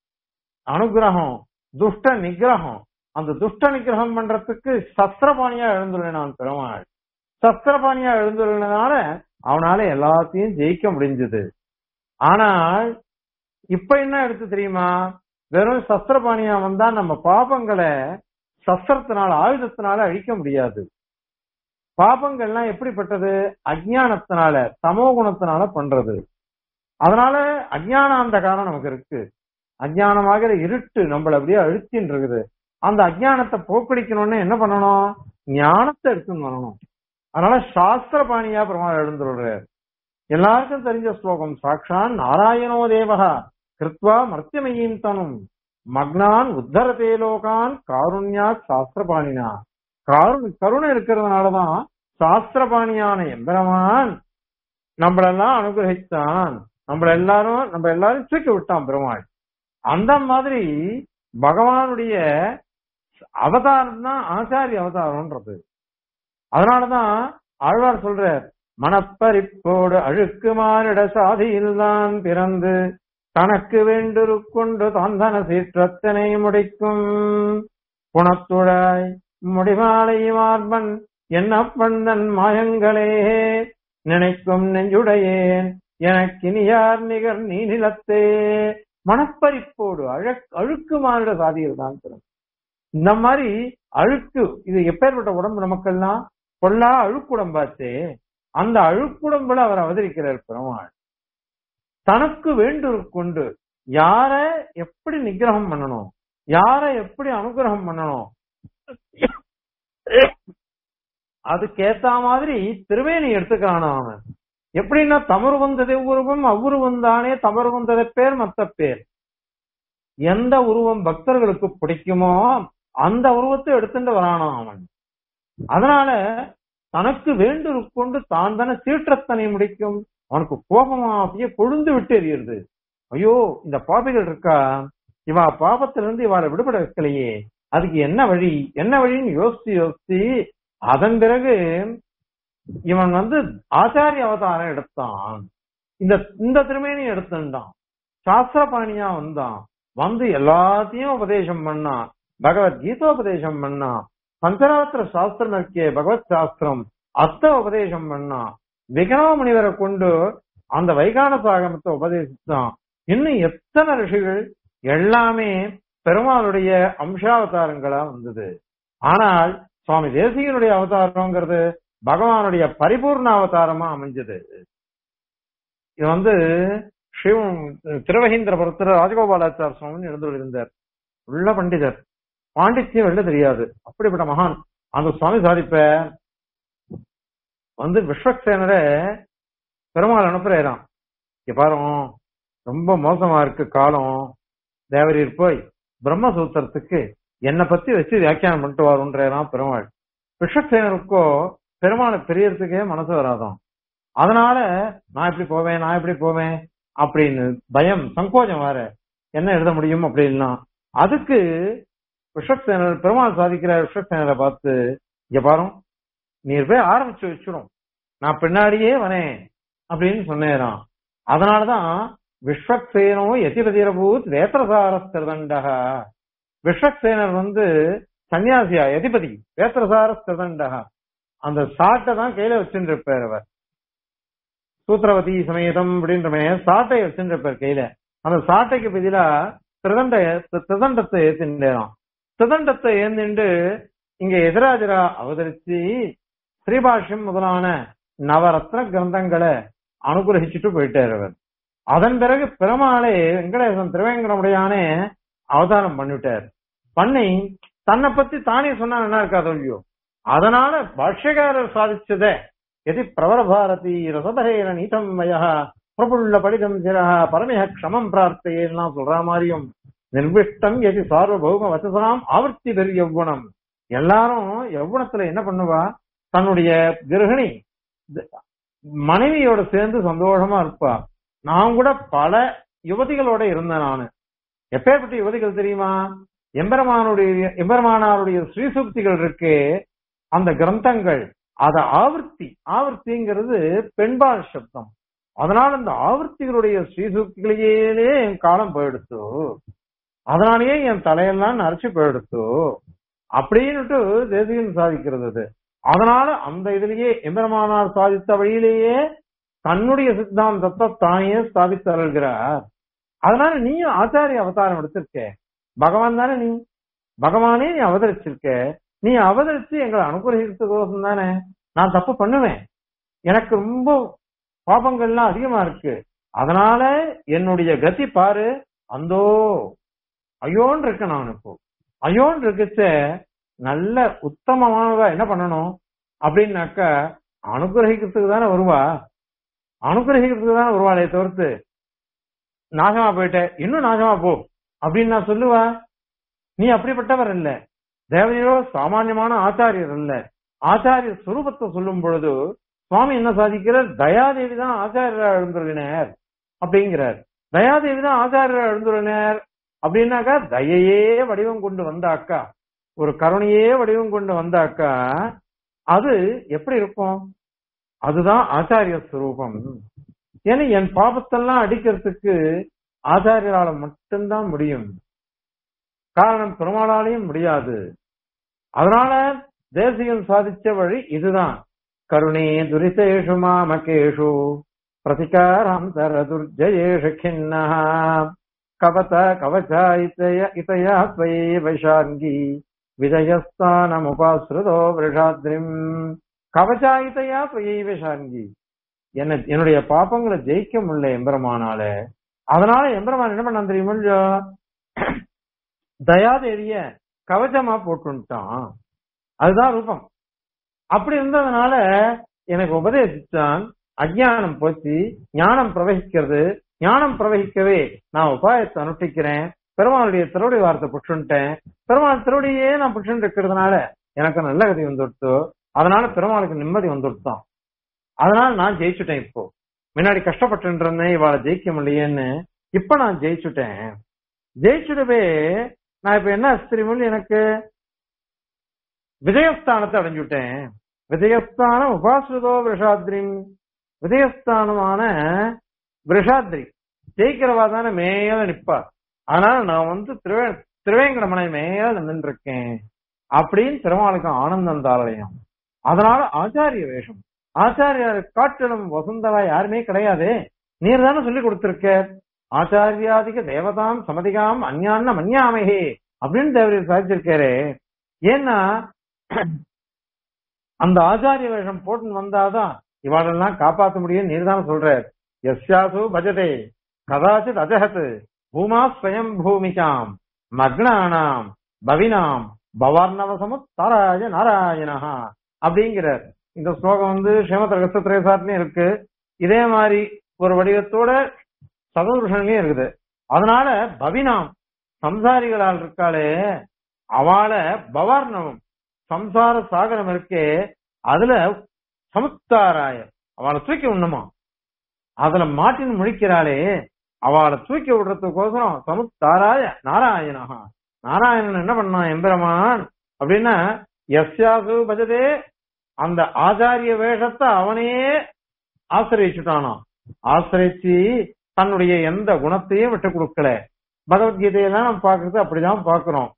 அனுகிரகம் துஷ்ட நிகிரகம் அந்த துஷ்ட நிகிரகம் பண்றதுக்கு சஸ்திரபாணியா எழுந்துள்ளினான் பெருமாள் சஸ்திரபாணியா எழுந்துள்ளனால அவனால எல்லாத்தையும் ஜெயிக்க முடிஞ்சது ஆனால் இப்ப என்ன எடுத்து தெரியுமா வெறும் சஸ்திரபாணியா வந்தா நம்ம பாபங்களை சஸ்திரத்தினால ஆயுதத்தினால அழிக்க முடியாது பாபங்கள்லாம் எப்படிப்பட்டது அஜ்ஞானத்தினால தமோ குணத்தினால பண்றது அதனால அஜ்ஞான அந்த காரணம் நமக்கு இருக்கு அஜ்ஞானமாகிற இருட்டு நம்மள அப்படியே அழுத்தின்னு இருக்குது அந்த அஜ்ஞானத்தை போக்கடிக்கணும்னு என்ன பண்ணணும் ஞானத்தை எடுத்துன்னு வரணும் அதனால சாஸ்திர பாணியா பெருமாள் எழுந்துள்ளார் எல்லாருக்கும் தெரிஞ்ச ஸ்லோகம் சாட்சான் நாராயணோ தேவகா கிருத்வா மர்த்தியமையும் தனும் மக்னான் உத்தரதே லோகான் காருண்யா சாஸ்திரபாணினா கருணை கருணை இருக்கிறதுனாலதான் சாஸ்திரபாணியான எம்பெருமான் நம்மளெல்லாம் அனுகிரகித்தான் நம்மள எல்லாரும் நம்ம எல்லாரும் தூக்கி விட்டான் பெருமாள் அந்த மாதிரி பகவானுடைய அவதாரம் தான் ஆச்சாரிய அவதாரம்ன்றது அதனாலதான் ஆழ்வார் சொல்றார் மனப்பறிப்போடு அழுக்கு மானிட சாதியில்தான் பிறந்து தனக்கு வேண்டுரு கொண்டு தந்தன சீற்றத்தனை முடிக்கும் புணத்துழாய் முடிமாலை மார்பன் என்ன பண்ணன் மாயங்களே நினைக்கும் நெஞ்சுடையேன் எனக்கினியார் நிகர் நீ நிலத்தே மனப்பறிப்போடு அழக் அழுக்கு மானிட சாதியில் தான் பிறந்து இந்த மாதிரி அழுக்கு இது எப்பேற்பட்ட உடம்பு நமக்கெல்லாம் பொல்லா அழுக்குடம்பாச்சே அந்த அழுக்குடம்புல அவர் அவதரிக்கிறார் பெருமாள் தனக்கு வேண்டு கொண்டு யார எப்படி நிகிரகம் பண்ணணும் யார எப்படி அனுகிரகம் பண்ணணும் அதுக்கேத்த மாதிரி திருவேணி எடுத்துக்கிறான் அவன் எப்படின்னா தமறு வந்ததை உருவம் அவ்வுருவம் தானே தமறு வந்ததை பேர் மத்த பேர் எந்த உருவம் பக்தர்களுக்கு பிடிக்குமோ அந்த உருவத்தை எடுத்துட்டு வரானாம் அவன் அதனால தனக்கு வேண்டு கொண்டு தான் தானே சீற்றத்தனை முடிக்கும் அவனுக்கு கோபமா அப்படியே கொழுந்து விட்டு எறியுது ஐயோ இந்த பாபிகள் இருக்கா இவா பாபத்திலிருந்து இவாளை விடுபட வைக்கலையே அதுக்கு என்ன வழி என்ன வழின்னு யோசிச்சு யோசிச்சு அதன் பிறகு இவன் வந்து ஆச்சாரிய அவதாரம் எடுத்தான் இந்த இந்த திருமேனி எடுத்துட்டான் சாஸ்திரபாணியா வந்தான் வந்து எல்லாத்தையும் உபதேசம் பண்ணான் பகவத்கீதோபதேசம் பண்ணான் பஞ்சராத்திர சாஸ்திரம் இருக்கே பகவத் சாஸ்திரம் அத்த உபதேசம் பண்ணான் விகனவ முனிவரை கொண்டு அந்த வைகான சாகமத்தை உபதேசித்தான் இன்னும் எத்தனை ரிஷிகள் எல்லாமே பெருமாளுடைய அம்சாவதாரங்களா வந்தது ஆனால் சுவாமி தேசிகனுடைய அவதாரம்ங்கிறது பகவானுடைய பரிபூர்ண அவதாரமா அமைஞ்சது இது வந்து சிவம் திருவகீந்திரபுரத்துல ராஜகோபாலாச்சார சுவாமி இருந்து இருந்தார் உள்ள பண்டிதர் பாண்டித்யம் வெளில தெரியாது அப்படிப்பட்ட மகான் அந்த சுவாமி சாதிப்ப வந்து விஸ்வக்சேனரை பெருமாள் அனுப்புறாராம் இங்க பாருங்க ரொம்ப மோசமா இருக்கு காலம் தேவரீர் போய் பிரம்மசூத்திரத்துக்கு என்னை பத்தி வச்சு வியாக்கியானம் பண்ணிட்டு வருன்றாராம் பெருமாள் விஸ்வக்சேனருக்கோ பெருமாளை பெரியறதுக்கே மனசு வராதாம் அதனால நான் எப்படி போவேன் நான் எப்படி போவேன் அப்படின்னு பயம் சங்கோஜம் வேற என்ன எழுத முடியும் அப்படின்னா அதுக்கு விஸ்வக்சேனர் பெருமாள் சாதிக்கிற விஸ்வக்சேனரை பார்த்து இங்க பாரும் நீர் போய் ஆரம்பிச்சு வச்சிடும் நான் பின்னாடியே வரேன் அப்படின்னு சொன்னேராம் அதனாலதான் விஸ்வக்சேனோ எதிபதிரபூத் வேத்திரசாரஸ்திரதண்டக விஸ்வக்சேனர் வந்து சன்னியாசியா எதிபதி வேத்திரசாரஸ்திரதண்டக அந்த சாட்டை தான் கையில வச்சுட்டு இருப்பார் அவர் சூத்திரவதி சமேதம் அப்படின்றமே சாட்டை வச்சுட்டு இருப்பார் கையில அந்த சாட்டைக்கு பதிலா திருதண்ட திருதண்டத்தை ஏத்தின்றான் திருதண்டத்தை ஏந்திண்டு இங்க எதிராஜரா அவதரிச்சு ஸ்ரீபாஷ்யம் முதலான நவரத்ன கிரந்தங்களை அனுகிரகிச்சுட்டு போயிட்டார் அவர் அதன் பிறகு பெருமாளே வெங்கடேசன் திருவேங்கடமுடையானே அவதாரம் பண்ணிவிட்டார் பண்ணி தன்னை பத்தி தானே சொன்னா என்ன இருக்காது இல்லையோ அதனால பாஷ்யகாரர் சாதிச்சதே எதி பிரபல பாரதி ரசதரேன நீதம் வய பிரபுள்ள படிதம் சிரா பரமேக க்ஷமம் பிரார்த்தையெல்லாம் சொல்ற மாதிரியும் நிர்விஷ்டம் எதி சார்வபௌம வசசாம் ஆவர்த்தி பெரு யௌவனம் எல்லாரும் யௌவனத்துல என்ன பண்ணுவா தன்னுடைய கிரகிணி மனைவியோட சேர்ந்து சந்தோஷமா இருப்பா நான் கூட பல யுவதிகளோட இருந்தேன் நானு எப்பேற்பட்ட யுவதிகள் தெரியுமா எம்பெருமானுடைய எம்பெருமானாருடைய ஸ்ரீசுக்திகள் இருக்கு அந்த கிரந்தங்கள் அத ஆவர்த்தி ஆவர்த்திங்கிறது பெண்பால் சப்தம் அதனால இந்த ஆவர்த்திகளுடைய ஸ்ரீசூக்திகளையே என் காலம் போயிடுத்து அதனாலேயே என் தலையெல்லாம் நரைச்சு போயிடுத்து அப்படின்னுட்டு தேசிகன் சாதிக்கிறது அது அதனால அந்த இதுலயே எம்பெருமானார் சாதித்த வழியிலேயே தன்னுடைய சித்தாந்தத்தை தானே ஸ்தாபித்து அருள்கிறார் அதனால நீயும் ஆச்சாரிய அவதாரம் எடுத்திருக்க பகவான் தானே நீ பகவானே நீ அவதரிச்சிருக்க நீ அவதரிச்சு எங்களை அனுகிரகிக்கிறதுக்கோசம் தானே நான் தப்பு பண்ணுவேன் எனக்கு ரொம்ப பாபங்கள்லாம் அதிகமா இருக்கு அதனால என்னுடைய கதி பாரு அந்தோ ஐயோன்னு இருக்க நான் இப்போ ஐயோன்னு இருக்கச்ச நல்ல உத்தமமானதா என்ன பண்ணணும் அப்படின்னாக்க அனுகிரகிக்கிறதுக்கு தானே வருவா அனுகிரகிக்கிறதுக்கு தானே வருவாளே தவிர்த்து நாசமா போயிட்ட இன்னும் நாசமா போ அப்படின்னு நான் சொல்லுவா நீ அப்படிப்பட்டவர் இல்ல தேவரீரோ சாமானியமான ஆச்சாரியர் அல்ல ஆச்சாரியர் சுரூபத்தை சொல்லும் பொழுது சுவாமி என்ன சாதிக்கிறார் தயாதேவி தான் ஆச்சாரியரா எழுந்துள்ளினர் அப்படிங்கிறார் தயாதேவி தான் ஆச்சாரியரா எழுந்துள்ளனர் அப்படின்னாக்கா தயையே வடிவம் கொண்டு வந்தாக்கா ஒரு கருணையே வடிவம் கொண்டு வந்தாக்கா அது எப்படி இருக்கும் அதுதான் ஆச்சாரிய ஸ்வரூபம் ஏன்னா என் பாபத்தெல்லாம் அடிக்கிறதுக்கு ஆச்சாரியரால மட்டும்தான் முடியும் காரணம் பெருமாளாலையும் முடியாது அதனால தேசியம் சாதிச்ச வழி இதுதான் கருணே துரிதேஷு மாமகேஷு பிரதிகாரம் தர துர்ஜயேஷு கிண்ணா கவத கவச்சா இத்தய இத்தயா ஸ்வயே வைஷாங்கி விஜயஸ்தானமுபாஸ்ருதோ விருஷாத்ரிம் கவச்சாயித்தையா ஸ்வயை சாங்கி என்ன என்னுடைய பாப்பங்களை ஜெயிக்க முடியல எம்பெருமானால அதனால எம்பெருமான் என்ன பண்ணான் தெரியுமா தயாதேவிய கவச்சமா போட்டுட்டான் அதுதான் ரூபம் அப்படி இருந்ததுனால எனக்கு உபதேசிச்சான் அஜ்ஞானம் போச்சு ஞானம் பிரவகிக்கிறது ஞானம் பிரவகிக்கவே நான் உபாயத்தை அனுஷ்டிக்கிறேன் பெருமாளுடைய திருவடி வார்த்தை புற்றுன்ட்டேன் பெருமாள் திருவடியே நான் புற்றுன்னு இருக்கிறதுனால எனக்கு நல்ல கதி வந்துடுத்து அதனால பெருமாளுக்கு நிம்மதி வந்துடுத்தான் அதனால நான் ஜெயிச்சுட்டேன் இப்போ முன்னாடி கஷ்டப்பட்டு இருந்தேன் இவாளை ஜெயிக்க முடியேன்னு இப்ப நான் ஜெயிச்சுட்டேன் ஜெயிச்சுடவே நான் இப்ப என்ன தெரியுமில்ல எனக்கு விஜயஸ்தானத்தை அடைஞ்சுட்டேன் விஜயஸ்தானம் உபாசுதோ விஷாத்ரிம் விஜயஸ்தானமான விஷாத்ரி ஜெயிக்கிறவா தானே மேல நிப்பா அதனால நான் வந்து திருவே திருவேங்கடமனை மேல நின்றுருக்கேன் அப்படின்னு பெருமாளுக்கு ஆனந்தம் தாரலையும் அதனால ஆச்சாரிய வேஷம் ஆச்சாரியார் காட்டிலும் வசுந்தரா யாருமே கிடையாது நீர் தானே சொல்லி கொடுத்திருக்க ஆச்சாரியாதிக தேவதாம் சமதிகாம் அந்யான்ன மன்யாமகே அப்படின்னு தேவரீர் சாதிச்சிருக்காரு ஏன்னா அந்த ஆச்சாரிய வேஷம் போட்டுன்னு வந்தாதான் இவாளெல்லாம் காப்பாற்ற முடியும் நீர் தான் சொல்ற எஸ்யாசு பஜதே கதாச்சித் அஜகத் பூமா ஸ்வயம் பூமிகாம் மக்னானாம் பவினாம் பவார்ணவசமு தாராய நாராயணஹா அப்படிங்கிறார் இந்த ஸ்லோகம் வந்து ஸ்ரீமத் ரகசியத்திரேசாட்லயும் இருக்கு இதே மாதிரி ஒரு வடிவத்தோட சதபுருஷன்லயும் இருக்குது அதனால பவினாம் சம்சாரிகளால் இருக்காளே அவளை பவார்ணவம் சம்சார சாகரம் இருக்கே அதுல சமுத்தாராய அவளை தூக்கி விடணுமா அதுல மாட்டின் முழிக்கிறாளே அவளை தூக்கி விடுறதுக்கோசரம் சமுத்தாராய நாராயணஹா நாராயணன் என்ன பண்ணான் எம்பெருமான் அப்படின்னா எஸ்யாசு பஜதே அந்த ஆச்சாரிய வேஷத்தை அவனே ஆசிரியச்சுட்டானோ ஆசிரிச்சு தன்னுடைய எந்த குணத்தையும் விட்டு கொடுக்கல பகவத்கீதையெல்லாம் நம்ம பாக்குறது அப்படிதான் பாக்குறோம்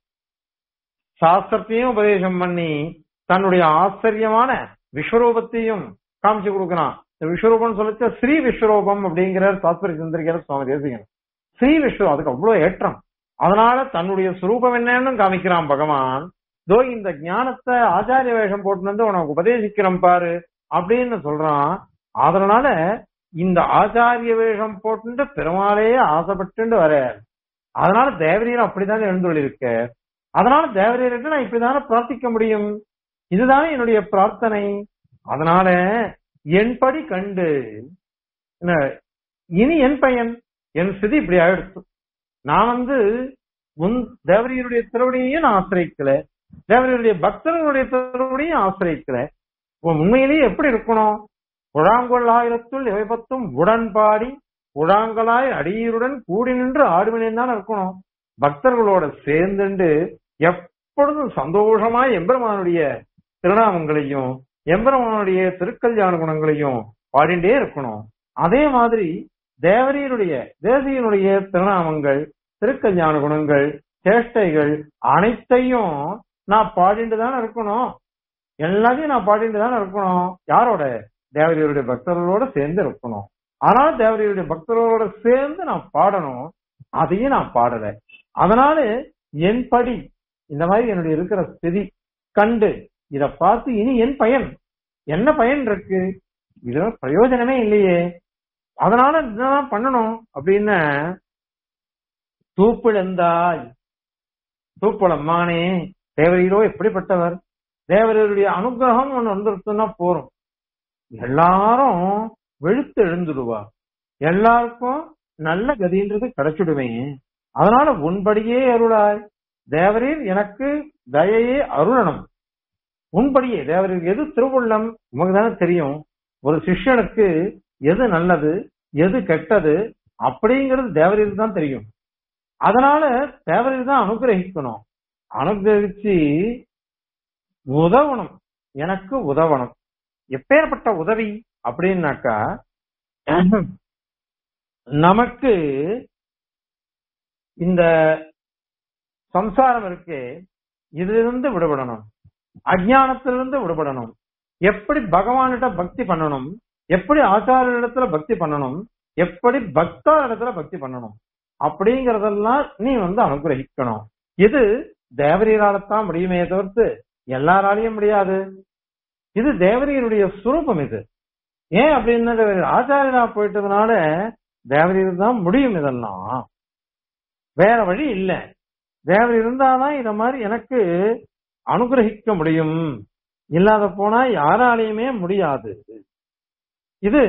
சாஸ்திரத்தையும் உபதேசம் பண்ணி தன்னுடைய ஆச்சரியமான விஸ்வரூபத்தையும் காமிச்சு கொடுக்கிறான் இந்த விஸ்வரூபம் சொல்லிச்ச ஸ்ரீ விஸ்வரூபம் அப்படிங்கிற தாத்பரிய சந்திரிக்கிற சுவாமி தேசிகன் ஸ்ரீ விஸ்வம் அதுக்கு அவ்வளவு ஏற்றம் அதனால தன்னுடைய சுரூபம் என்னன்னு காமிக்கிறான் பகவான் தோ இந்த ஞானத்தை ஆச்சாரிய வேஷம் போட்டு வந்து உனக்கு உபதேசிக்கிறோம் பாரு அப்படின்னு சொல்றான் அதனால இந்த ஆச்சாரிய வேஷம் போட்டு பெருமாளையே ஆசைப்பட்டு வர அதனால தேவரீர் அப்படிதான் எழுந்துள்ளிருக்க அதனால தேவரீருக்கு நான் இப்படிதானே பிரார்த்திக்க முடியும் இதுதானே என்னுடைய பிரார்த்தனை அதனால என்படி கண்டு என்ன, இனி என் பையன் என் ஸ்திதி இப்படி ஆயிடுச்சு நான் வந்து உன் தேவரீருடைய திருவடியையும் நான் ஆசிரியக்கல தேவரீருடைய பக்தர்களுடைய திருவடியும் ஆசிரியக்கல உன் உண்மையிலேயே எப்படி இருக்கணும் உழாங்கொள் ஆயிரத்துள் இவைபத்தும் உடன்பாடி உழாங்கலாய் அடியருடன் கூடி நின்று ஆடுவினேன் தான் இருக்கணும் பக்தர்களோட சேர்ந்துண்டு எப்பொழுதும் சந்தோஷமாய் எம்பெருமானுடைய திருநாமங்களையும் எம்பெருமானுடைய திருக்கல்யாண குணங்களையும் பாடிண்டே இருக்கணும் அதே மாதிரி தேவரீருடைய தேசியனுடைய திருநாமங்கள் திருக்கல்யாண குணங்கள் சேஷ்டைகள் அனைத்தையும் நான் பாடிண்டு தானே இருக்கணும் எல்லாத்தையும் நான் பாடிட்டு தானே இருக்கணும் யாரோட தேவரியுடைய பக்தர்களோட சேர்ந்து இருக்கணும் ஆனா தேவரியுடைய பக்தர்களோட சேர்ந்து நான் பாடணும் அதையும் நான் பாடல அதனால என் படி இந்த மாதிரி என்னுடைய இருக்கிற ஸ்திதி கண்டு இத பார்த்து இனி என் பயன் என்ன பயன் இருக்கு இது பிரயோஜனமே இல்லையே அதனால என்னதான் பண்ணணும் அப்படின்னு தூப்பிழந்தாய் தூப்புளம்மானே தேவரீரோ எப்படிப்பட்டவர் தேவரீருடைய அனுகிரகம் ஒண்ணு வந்துருச்சுன்னா போறோம் எல்லாரும் வெளுத்து எழுந்துடுவா எல்லாருக்கும் நல்ல கதின்றது கிடைச்சிடுவேன் அதனால உன்படியே அருளாய் தேவரீர் எனக்கு தயையே அருளணும் உன்படியே தேவரீர் எது திருவுள்ளம் உமக்கு தானே தெரியும் ஒரு சிஷ்யனுக்கு எது நல்லது எது கெட்டது அப்படிங்கிறது தேவரீர் தான் தெரியும் அதனால தேவரீர் தான் அனுகிரகிக்கணும் அனுகிரகிச்சு உதவணும் எனக்கு உதவணும் எப்பேற்பட்ட உதவி அப்படின்னாக்கா நமக்கு இந்த சம்சாரம் இருக்கு இதிலிருந்து விடுபடணும் அஜானத்திலிருந்து விடுபடணும் எப்படி பகவானிட பக்தி பண்ணணும் எப்படி ஆச்சாரியிடத்துல பக்தி பண்ணணும் எப்படி பக்தாரிடத்துல பக்தி பண்ணணும் அப்படிங்கறதெல்லாம் நீ வந்து அனுகிரகிக்கணும் இது தேவரீராலத்தான் முடியுமே தவிர்த்து எல்லாராலையும் முடியாது இது தேவரீருடைய சுரூபம் இது ஏன் அப்படின்னா ஆச்சாரியனா போயிட்டதுனால தேவரீர் தான் முடியும் இதெல்லாம் வேற வழி இல்ல தேவர் இருந்தாதான் இத மாதிரி எனக்கு அனுகிரகிக்க முடியும் இல்லாத போனா யாராலையுமே முடியாது இது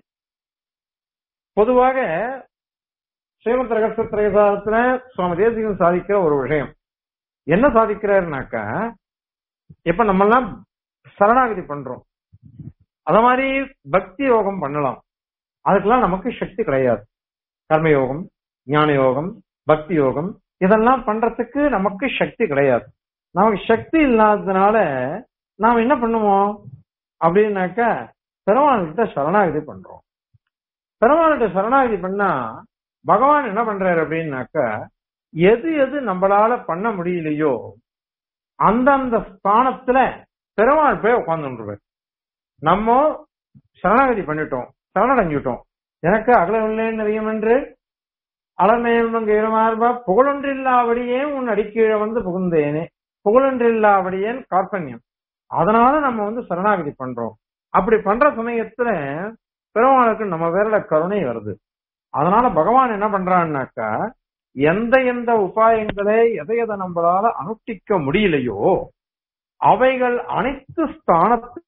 பொதுவாக ஸ்ரீமத் ரகசிய திரைசாரத்துல சுவாமி தேசிகன் சாதிக்கிற ஒரு விஷயம் என்ன சாதிக்கிறாருனாக்கா இப்ப நம்ம எல்லாம் சரணாகதி பண்றோம் அத மாதிரி பக்தி யோகம் பண்ணலாம் அதுக்கெல்லாம் நமக்கு சக்தி கிடையாது கர்மயோகம் ஞான யோகம் பக்தி யோகம் இதெல்லாம் பண்றதுக்கு நமக்கு சக்தி கிடையாது நமக்கு சக்தி இல்லாததுனால நாம் என்ன பண்ணுவோம் அப்படின்னாக்கா பெருமாள்கிட்ட சரணாகதி பண்றோம் பெருமாள்கிட்ட சரணாகதி பண்ணா பகவான் என்ன பண்றாரு அப்படின்னாக்கா எது எது நம்மளால பண்ண முடியலையோ அந்தந்த ஸ்தானத்துல பெருமாள் போய் உட்கார்ந்துருவார் நம்ம சரணாகதி பண்ணிட்டோம் சரணடைஞ்சிட்டோம் எனக்கு அகலவில்லைன்னு அறியும் என்று அலமேல் ஈரமார்பா புகழொன்றில்லாவடியே உன் அடிக்கீழ வந்து புகுந்தேனே புகழொன்றில்லாவடியேன் கார்பண்யம் அதனால நம்ம வந்து சரணாகதி பண்றோம் அப்படி பண்ற சமயத்துல பெருமாளுக்கு நம்ம பேர்ல கருணை வருது அதனால பகவான் என்ன பண்றான்னாக்கா எந்த எந்த உபாயங்களை எதை எதை நம்மளால அனுஷ்டிக்க முடியலையோ அவைகள் அனைத்து ஸ்தானத்து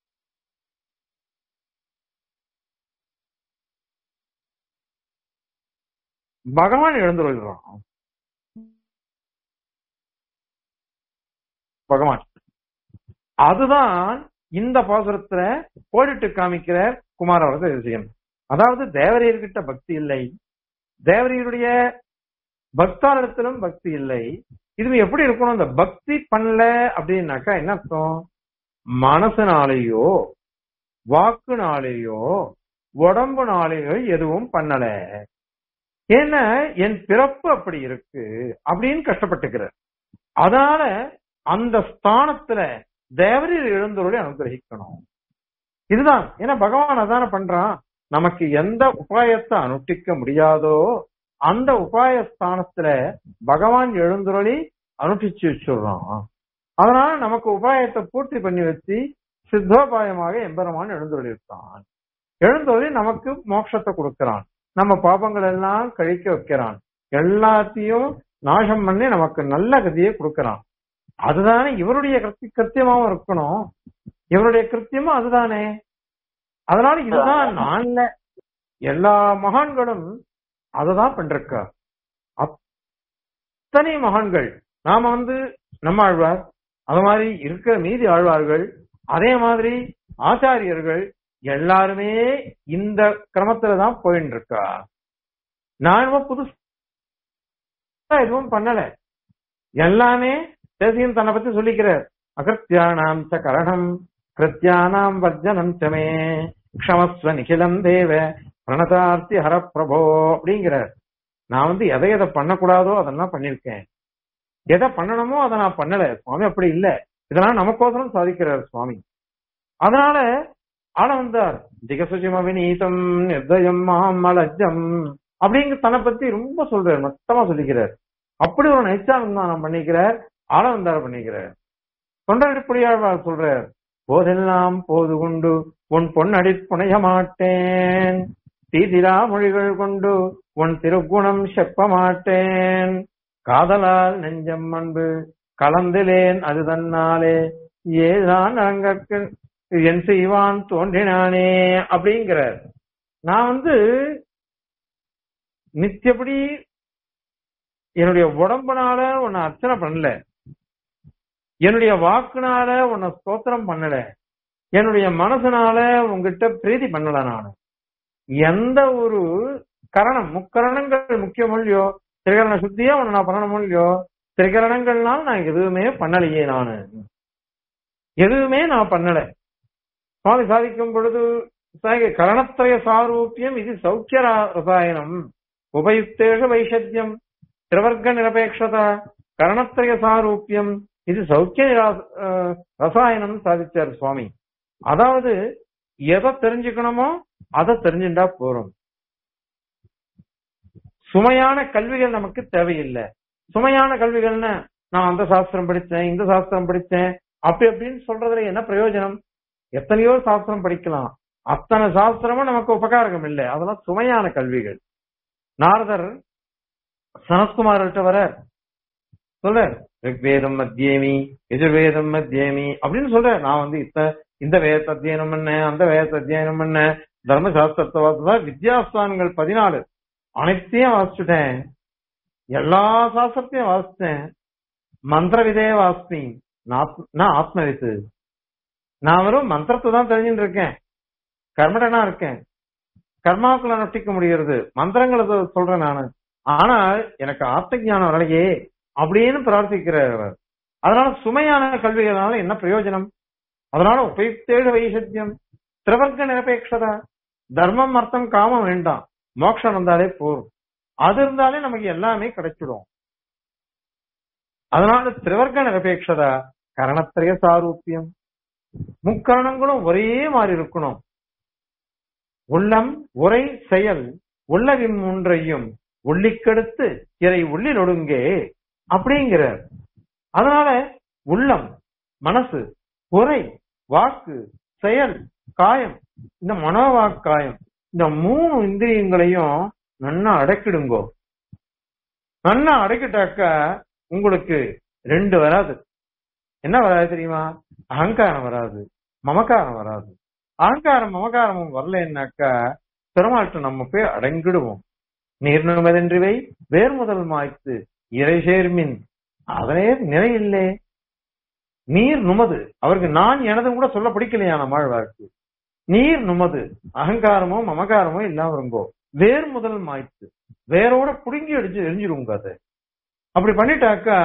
பகவான் எழுந்துள்ளான் பகவான் அதுதான் இந்த பாசுரத்துல கோடிட்டு காமிக்கிற குமாரவரத தேசிகன் அதாவது தேவரீர்கிட்ட பக்தி இல்லை தேவரீருடைய பக்தாரிடத்திலும் பக்தி இல்லை இது எப்படி இருக்கணும் இந்த பக்தி பண்ணல அப்படின்னாக்கா என்ன அர்த்தம் மனசுனாலேயோ வாக்குனாலேயோ உடம்புனாலேயோ எதுவும் பண்ணல ஏன்னா என் பிறப்பு அப்படி இருக்கு அப்படின்னு கஷ்டப்பட்டுக்கிறார் அதனால அந்த ஸ்தானத்துல தேவரீர் எழுந்தருளை அனுகிரகிக்கணும் இதுதான் ஏன்னா பகவான் அதான பண்றான் நமக்கு எந்த உபாயத்தை அனுஷ்டிக்க முடியாதோ அந்த உபாய ஸ்தானத்துல பகவான் எழுந்துருளி அனுஷ்டிச்சு வச்சுடுறான் அதனால நமக்கு உபாயத்தை பூர்த்தி பண்ணி வச்சு சித்தோபாயமாக எம்பெருமான் எழுந்துருளி இருக்கான் எழுந்தொழி நமக்கு மோட்சத்தை கொடுக்கிறான் நம்ம பாபங்கள் எல்லாம் கழிக்க வைக்கிறான் எல்லாத்தையும் நாசம் பண்ணி நமக்கு நல்ல கதியை கொடுக்கிறான் அதுதானே இவருடைய கிருத்தி கிருத்தியமாவும் இருக்கணும் இவருடைய கிருத்தியமும் அதுதானே அதனால இதுதான் நான்ல எல்லா மகான்களும் அததான் பண்றக்கா அத்தனை மகான்கள் நாம வந்து நம்ம ஆழ்வார் அது மாதிரி இருக்கிற மீதி ஆழ்வார்கள் அதே மாதிரி ஆச்சாரியர்கள் எல்லாருமே இந்த கிரமத்துல தான் போயின்னு இருக்கா நான் புதுசா எதுவும் பண்ணல எல்லாமே தேசியம் தன்னை பத்தி சொல்லிக்கிறார் அகிருத்தியானாம் ச கரணம் கிருத்தியானாம் வர்ஜனம் சமே க்ஷமஸ்வ நிகிலம் தேவ பிரணதார்த்தி ஹரப்பிரபோ அப்படிங்கிறார் நான் வந்து எதை எதை பண்ணக்கூடாதோ அதெல்லாம் பண்ணிருக்கேன் எதை பண்ணணுமோ அதை நான் பண்ணல சுவாமி அப்படி இல்ல இதெல்லாம் நமக்கோசரம் சாதிக்கிறார் சுவாமி அதனால ஆள வந்தார் திகசுஜிம விநீதம் நிர்தயம் மலஜம் அப்படிங்க தன்னை பத்தி ரொம்ப சொல்றார் மொத்தமா சொல்லிக்கிறார் அப்படி ஒரு நைச்சானந்தானம் பண்ணிக்கிறார் ஆள வந்தார் பண்ணிக்கிறார் தொண்டடிப்படியாழ்வார் சொல்றார் போதெல்லாம் போது கொண்டு உன் பொன்னடி புனைய மாட்டேன் தீதிரா மொழிகள் கொண்டு உன் திருக்குணம் செப்ப மாட்டேன் காதலால் நெஞ்சம் அன்பு கலந்திலேன் அது தன்னாலே ஏதான் அங்கற்கு என் செய்வான் தோன்றினானே அப்படிங்கிறார் நான் வந்து நித்தியப்படி என்னுடைய உடம்புனால உன்னை அர்ச்சனை பண்ணல என்னுடைய வாக்குனால உன்னை ஸ்தோத்திரம் பண்ணல என்னுடைய மனசுனால உங்ககிட்ட பிரீதி பண்ணல நான் எந்த ஒரு கரணம் முக்கரணங்கள் முக்கியம் இல்லையோ திரிகரண சுத்தியா உன்னை நான் பண்ணணும் இல்லையோ திரிகரணங்கள்னால நான் எதுவுமே பண்ணலையே நானு எதுவுமே நான் பண்ணல சுவாமி சாதிக்கும் பொழுது சாகி கரணத்திரய சாரூபியம் இது சௌக்கிய ரா- ரசாயனம் உபயுக்தேஷ வைஷத்தியம் திரவர்க்க நிரபேட்சதா கரணத்திரய சாரூபியம் இது சௌக்கிய நிரா- அஹ், ரசாயனம் சாதிச்சார் சுவாமி அதாவது எதை தெரிஞ்சுக்கணுமோ அதை தெரிஞ்சுட்டா போறோம் சுமையான கல்விகள் நமக்கு தேவையில்லை சுமையான கல்விகள்னா நான் அந்த சாஸ்திரம் படிச்சேன் இந்த சாஸ்திரம் படிச்சேன் அப்படி அப்படின்னு சொல்றதுல என்ன பிரயோஜனம் எத்தனையோ சாஸ்திரம் படிக்கலாம் அத்தனை சாஸ்திரமும் நமக்கு உபகாரகம் இல்லை அதெல்லாம் சுமையான கல்விகள் நாரதர் சனத்குமார்கிட்ட வர சொல்ற ரிக்வேதம் மத்தியேமி எதிர்வேதம் மத்தியேமி அப்படின்னு சொல்ற நான் வந்து இத்த இந்த வேதத்தை அத்தியனம் பண்ணேன் அந்த வேதத்தை அத்தியனம் பண்ணேன் தர்மசாஸ்திரத்தை வாசிதான் வித்யாஸ்தானங்கள் பதினாலு அனைத்தையும் வாசிச்சுட்டேன் எல்லா சாஸ்திரத்தையும் வாசிச்சேன் மந்திர விதைய வாசினி நான் ஆத்மவித்து நான் வெறும் மந்திரத்தை தான் தெரிஞ்சுட்டு இருக்கேன் கர்மடனா இருக்கேன் கர்மாக்களை நொட்டிக்க முடிகிறது மந்திரங்களை சொ- சொல்றேன் நானு ஆனால் எனக்கு ஆத்ம ஞானம் வரலையே அப்படின்னு பிரார்த்திக்கிறார் அவர் அதனால சுமையான கல்விகளால என்ன பிரயோஜனம் அதனால உபயுக்தேக வைசத்தியம் திரவர்க்க நிரபேட்சதா தர்மம் அர்த்தம் காமம் வேண்டாம் மோட்சம் வந்தாலே போதும் அது இருந்தாலே நமக்கு எல்லாமே கிடைச்சிடும் அதனால திரிவர்க்க நிரபேட்சதா கரணத்திரய சாரூபியம் முக்கரணங்களும் ஒரே மாதிரி இருக்கணும் உள்ளம் உரை செயல் உள்ளவின் மூன்றையும் உள்ளிக்கெடுத்து இறை உள்ளில் ஒடுங்கே அப்படிங்கிறார் அதனால உள்ளம் மனசு உரை வாக்கு செயல் காயம் இந்த மனோவாக்காயம் இந்த மூணு இந்திரியங்களையும் நன்னா அடக்கிடுங்கோ நன்னா அடக்கிட்டாக்கா உங்களுக்கு ரெண்டு வராது என்ன வராது தெரியுமா அகங்காரம் வராது மமக்காரம் வராது அகங்காரம் மமக்காரமும் வரலன்னாக்கா பெருமாள்கிட்ட நம்ம போய் அடங்கிடுவோம் நீர்நுமதென்றிவை வேர் முதல் மாய்த்து இறை சேர்மின் அதனே நிறையில்லே நீர் நுமது அவருக்கு நான் எனதும் கூட சொல்ல பிடிக்கலையா நம்மாழ்வாருக்கு நீர் நுமது அகங்காரமோ மமகாரமோ இல்லாம இருங்கோ வேர் முதல் மாய்த்து வேரோட புடுங்கி அடிச்சு எரிஞ்சிருங்க அது அப்படி பண்ணிட்டாக்கா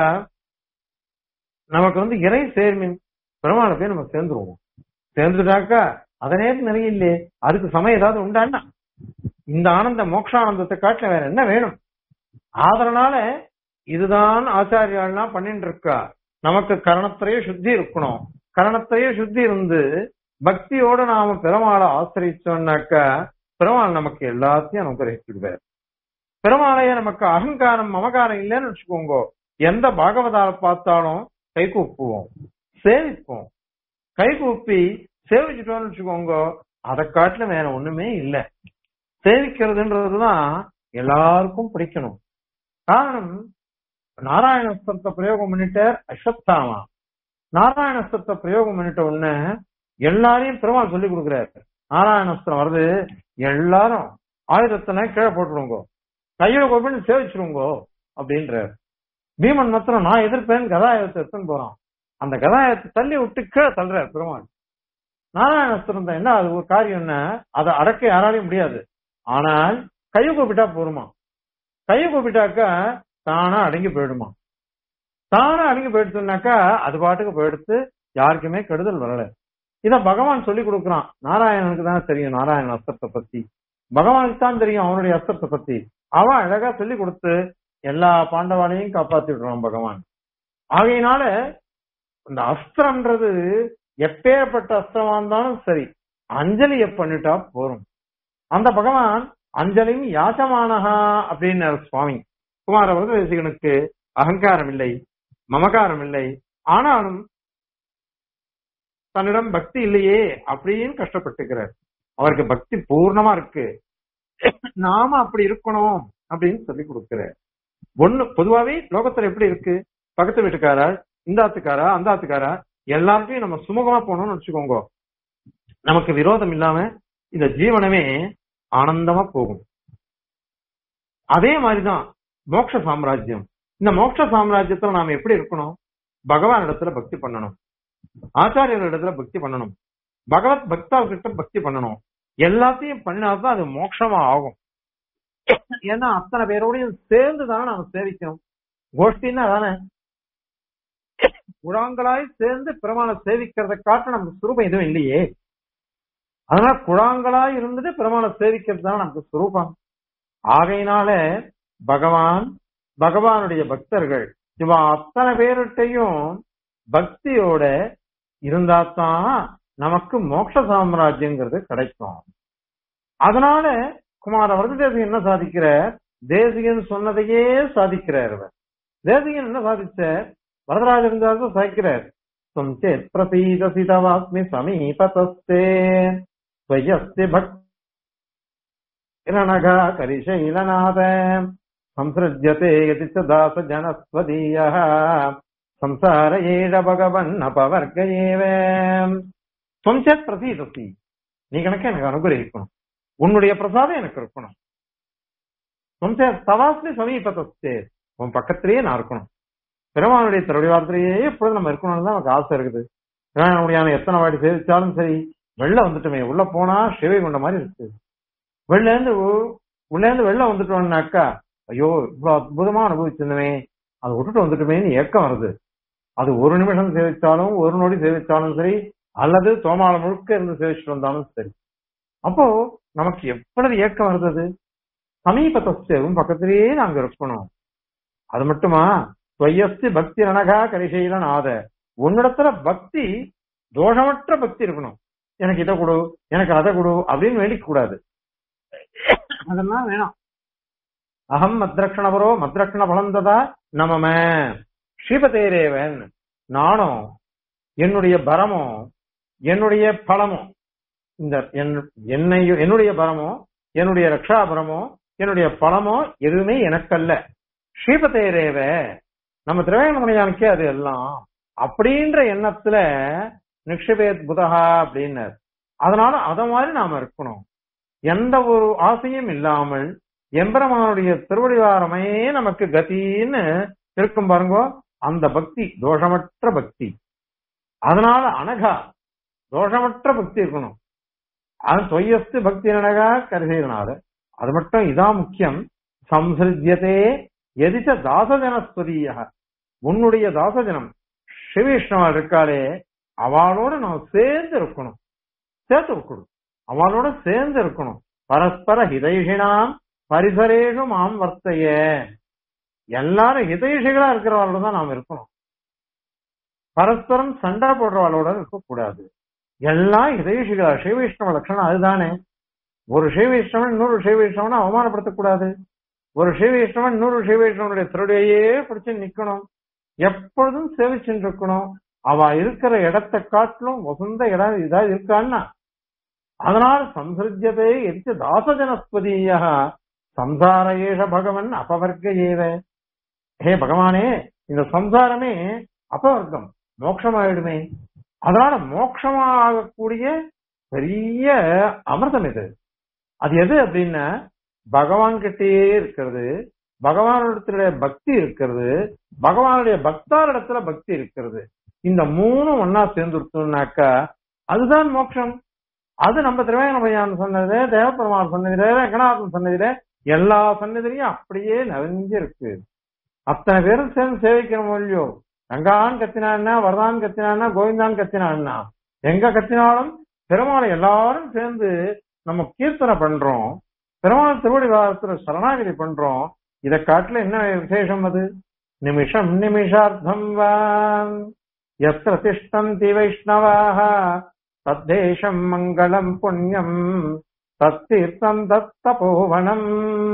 நமக்கு வந்து இறை சேர்மின் பெருமாளை போய் நம்ம சேர்ந்துருவோம் சேர்ந்துட்டாக்கா அதனே நிறையில்லையே அதுக்கு சமயம் ஏதாவது உண்டான்னா இந்த ஆனந்த மோட்சானந்தத்தை காட்டில வேற என்ன வேணும் அதனால இதுதான் ஆச்சாரியாள்லாம் பண்ணிட்டு இருக்கா நமக்கு கரணத்திலேயே சுத்தி இருக்கணும் கரணத்திலேயே சுத்தி இருந்து பக்தியோட நாம பெருமாளை ஆசிரிச்சோம்னாக்கா பெருமாள் நமக்கு எல்லாத்தையும் அனுகிரகிச்சுடுவார் பெருமாளைய நமக்கு அகங்காரம் மமகாரம் இல்லைன்னு வச்சுக்கோங்க எந்த பாகவதால பார்த்தாலும் கை கூப்புவோம் சேவிப்போம் கை கூப்பி சேவிச்சுட்டோம்னு வச்சுக்கோங்க அதை காட்டிலும் வேற ஒண்ணுமே இல்லை சேவிக்கிறதுன்றதுதான் எல்லாருக்கும் பிடிக்கணும் காரணம் நாராயணஸ்திரத்தை பிரயோகம் பண்ணிட்டார் அஸ்வத்தாமா நாராயணஸ்திரத்தை பிரயோகம் பண்ணிட்ட உடனே எல்லாரையும் பெருமாள் சொல்லி கொடுக்குறாரு நாராயணஸ்திரம் வருது எல்லாரும் ஆயுதத்தின கீழே போட்டுடுங்க கையில கோப்பின்னு சேவிச்சிருங்கோ அப்படின்றாரு பீமன் மாத்திரம் நான் எதிர்ப்பேன் கதாயுதத்தை எடுத்துன்னு போறான் அந்த கதாயுதத்தை தள்ளி விட்டு கீழே தள்ளுறாரு பெருமாள் நாராயணஸ்திரம் தான் என்ன அது ஒரு காரியம் என்ன அதை அடக்க யாராலையும் முடியாது ஆனால் கையை கூப்பிட்டா போருமா கையை கூப்பிட்டாக்கா தானா அடங்கி போயிடுமா தானா அடங்கி போயிடுச்சுனாக்கா அது பாட்டுக்கு போயிடுத்து யாருக்குமே கெடுதல் வரல இத பகவான் சொல்லி கொடுக்குறான் நாராயணனுக்கு தான் தெரியும் நாராயண அஸ்திரத்தை பத்தி பகவானுக்கு தான் தெரியும் அவனுடைய அஸ்திரத்தை பத்தி அவன் அழகா சொல்லி கொடுத்து எல்லா பாண்டவானையும் காப்பாத்தி விடுறான் பகவான் ஆகையினால இந்த அஸ்திரம்ன்றது எப்பேற்பட்ட அஸ்திரமா இருந்தாலும் சரி அஞ்சலிய பண்ணிட்டா போரும் அந்த பகவான் அஞ்சலியும் யாசமானஹா அப்படின்னாரு சுவாமி குமார வரதேசிகனுக்கு அகங்காரம் இல்லை மமகாரம் இல்லை ஆனாலும் தன்னிடம் பக்தி இல்லையே அப்படின்னு கஷ்டப்பட்டுக்கிறார் அவருக்கு பக்தி பூர்ணமா இருக்கு நாம அப்படி இருக்கணும் அப்படின்னு சொல்லி கொடுக்கிறார் ஒண்ணு பொதுவாவே லோகத்துல எப்படி இருக்கு பக்கத்து வீட்டுக்காரா இந்த ஆத்துக்காரா அந்த ஆத்துக்காரா எல்லாருக்கையும் நம்ம சுமூகமா போகணும்னு வச்சுக்கோங்க நமக்கு விரோதம் இல்லாம இந்த ஜீவனமே ஆனந்தமா போகும் அதே மாதிரிதான் மோட்ச சாம்ராஜ்யம் இந்த மோட்ச சாம்ராஜ்யத்துல நாம எப்படி இருக்கணும் பகவான் இடத்துல பக்தி பண்ணணும் ஆச்சாரியர் இடத்துல பக்தி பண்ணணும் பகவத் பக்தா கிட்ட பக்தி பண்ணணும் எல்லாத்தையும் பண்ணாதான் அது மோட்சமா ஆகும் ஏன்னா அத்தனை பேரோடையும் சேர்ந்து தானே நாம சேவிக்கணும் கோஷ்டின்னா அதானே குழாங்களாய் சேர்ந்து பெருமாளை சேவிக்கிறத காட்ட நமக்கு சுரூபம் எதுவும் இல்லையே அதனால குழாங்களாய் இருந்துட்டு பெருமாளை சேவிக்கிறது தான் நமக்கு சுரூபம் ஆகையினால பகவான் பகவானுடைய பக்தர்கள் இவ அத்தனை பேர்கிட்டையும் பக்தியோட இருந்தாதான் நமக்கு மோட்ச சாம்ராஜ்யங்கிறது கிடைக்கும் அதனால குமார வரத தேசிகன் என்ன சாதிக்கிற தேசிகன் சொன்னதையே சாதிக்கிறார் அவர் தேசிகன் என்ன சாதிச்ச வரதராஜன் சாதிக்கிறார் துவம் சேத் பிரசீதசி தவாஸ்மி சமீபதஸ்தே ஸ்வயஸ்தி பக்திரணகா கரிசைலநாத संसृज्यते यदि च दासजनस्वदीयः संसार एष भगवन् अपवर्ग एव त्वं चेत् प्रसीदसि நீ கணக்க எனக்கு அனுகிரகிக்கணும் உன்னுடைய பிரசாதம் எனக்கு இருக்கணும் துவம் சேத் தவாஸ்மி சமீபத்தே உன் பக்கத்திலேயே நான் இருக்கணும் பெருமானுடைய திருடைய வார்த்தையே எப்பொழுது நம்ம இருக்கணும்னு தான் நமக்கு ஆசை இருக்குது நம்முடைய எத்தனை வாட்டி சேவிச்சாலும் சரி வெளில வந்துட்டுமே உள்ள போனா சிவை கொண்ட மாதிரி இருக்கு வெளில இருந்து உள்ள இருந்து வெளில வந்துட்டோம்னாக்கா ஐயோ இவ்வளவு அற்புதமா அனுபவிச்சிருந்தமே அதை விட்டுட்டு வந்துட்டுமேன்னு ஏக்கம் வருது அது ஒரு நிமிஷம் சேவிச்சாலும் ஒரு நொடி சேவிச்சாலும் சரி அல்லது தோமால முழுக்க இருந்து சேவிச்சுட்டு வந்தாலும் சரி அப்போ நமக்கு எவ்வளவு ஏக்கம் வருது சமீபத்தேவும் பக்கத்திலேயே நாங்க இருக்கணும் அது மட்டுமா துவயஸ்தி பக்தி ரணகா கரிசையில நாத உன்னிடத்துல பக்தி தோஷமற்ற பக்தி இருக்கணும் எனக்கு இதை கொடு எனக்கு அதை கொடு அப்படின்னு வேண்டிக்க கூடாது அதெல்லாம் வேணாம் அகம் மத்ரக்ஷணபரோ மத்ரக்ஷண பலந்ததா நமம ஸ்ரீபதேரேவன் நானும் என்னுடைய பரமோ என்னுடைய பலமோ இந்த என்னை என்னுடைய பரமோ என்னுடைய ரக்ஷாபரமோ என்னுடைய பலமோ எதுவுமே எனக்கல்ல ஸ்ரீபதேரேவ நம்ம திரவேணமணியானுக்கே அது எல்லாம் அப்படின்ற எண்ணத்துல நிக்ஷபேத் புதகா அப்படின்னார் அதனால அத மாதிரி நாம இருக்கணும் எந்த ஒரு ஆசையும் இல்லாமல் எம்பெருமானுடைய திருவடிவாரமே நமக்கு கத்தின்னு இருக்கும் பாருங்க அந்த பக்தி தோஷமற்ற பக்தி அதனால அனகா தோஷமற்ற பக்தி இருக்கணும் அது தொய்யஸ்து பக்தி அனகா கருகையினால அது மட்டும் இதான் முக்கியம் சம்சிருத்தியதே எதிச்ச தாசஜனஸ்வதிய உன்னுடைய தாசஜனம் ஸ்ரீவிஷ்ணவா இருக்காளே அவளோட நாம் சேர்ந்து இருக்கணும் சேர்த்து இருக்கணும் அவளோட சேர்ந்து இருக்கணும் பரஸ்பர ஹிதைஷினாம் பரிசரேஷு மாம் வர்த்தைய எல்லாரும் ஹிதைஷிகளா இருக்கிறவளோட தான் நாம் இருக்கணும் பரஸ்பரம் சண்டை போடுறவளோட இருக்கக்கூடாது எல்லாம் ஹிதைஷிகளா ஸ்ரீவைஷ்ணவ லட்சணம் அதுதானே ஒரு ஸ்ரீவைஷ்ணவன் இன்னொரு ஸ்ரீவைஷ்ணவனை அவமானப்படுத்தக்கூடாது ஒரு ஸ்ரீவைஷ்ணவன் இன்னொரு ஸ்ரீவைஷ்ணவனுடைய திருடையே பிடிச்சு நிக்கணும் எப்பொழுதும் சேவிச்சுட்டு இருக்கணும் அவ இருக்கிற இடத்தை காட்டிலும் வசந்த இடம் இதா இருக்கான்னா அதனால் சம்சிருத்தியதே எரிச்ச தாசஜனஸ்பதியா சம்சார ஏஷ பகவன் அபவர்க்க ஏவ ஹே பகவானே இந்த சம்சாரமே அபவர்க்கம் மோட்சமாயிடுமே அதனால மோட்சமாகக்கூடிய பெரிய அமிர்தம் இது அது எது அப்படின்னா பகவான் கிட்டேயே இருக்கிறது பகவானிடத்துல பக்தி இருக்கிறது பகவானுடைய பக்தாரிடத்துல பக்தி இருக்கிறது இந்த மூணும் ஒன்னா சேர்ந்துருத்தோம்னாக்கா அதுதான் மோட்சம் அது நம்ம திருவேணபையான் சொன்னது தேவபெருமான் சொன்னதில ரங்கநாதன் சொன்னதில எல்லா சன்னதிலையும் அப்படியே நிறைஞ்சு இருக்கு அத்தனை பேரும் சேர்ந்து சேவிக்கிறோம் இல்லையோ ரங்கான் கத்தினான்னா வரதான் கத்தினான்னா கோவிந்தான் கத்தினான்னா எங்க கத்தினாலும் பெருமாளை எல்லாரும் சேர்ந்து நம்ம கீர்த்தனை பண்றோம் பெருமாள் திருவடி வாரத்துல சரணாகதி பண்றோம் இதை காட்டுல என்ன விசேஷம் அது நிமிஷம் நிமிஷார்த்தம் வான் எத்திர திஷ்டந்தி வைஷ்ணவாக தத்தேஷம் மங்களம் புண்ணியம் தத்தீர்த்தம் தத்தபோவனம்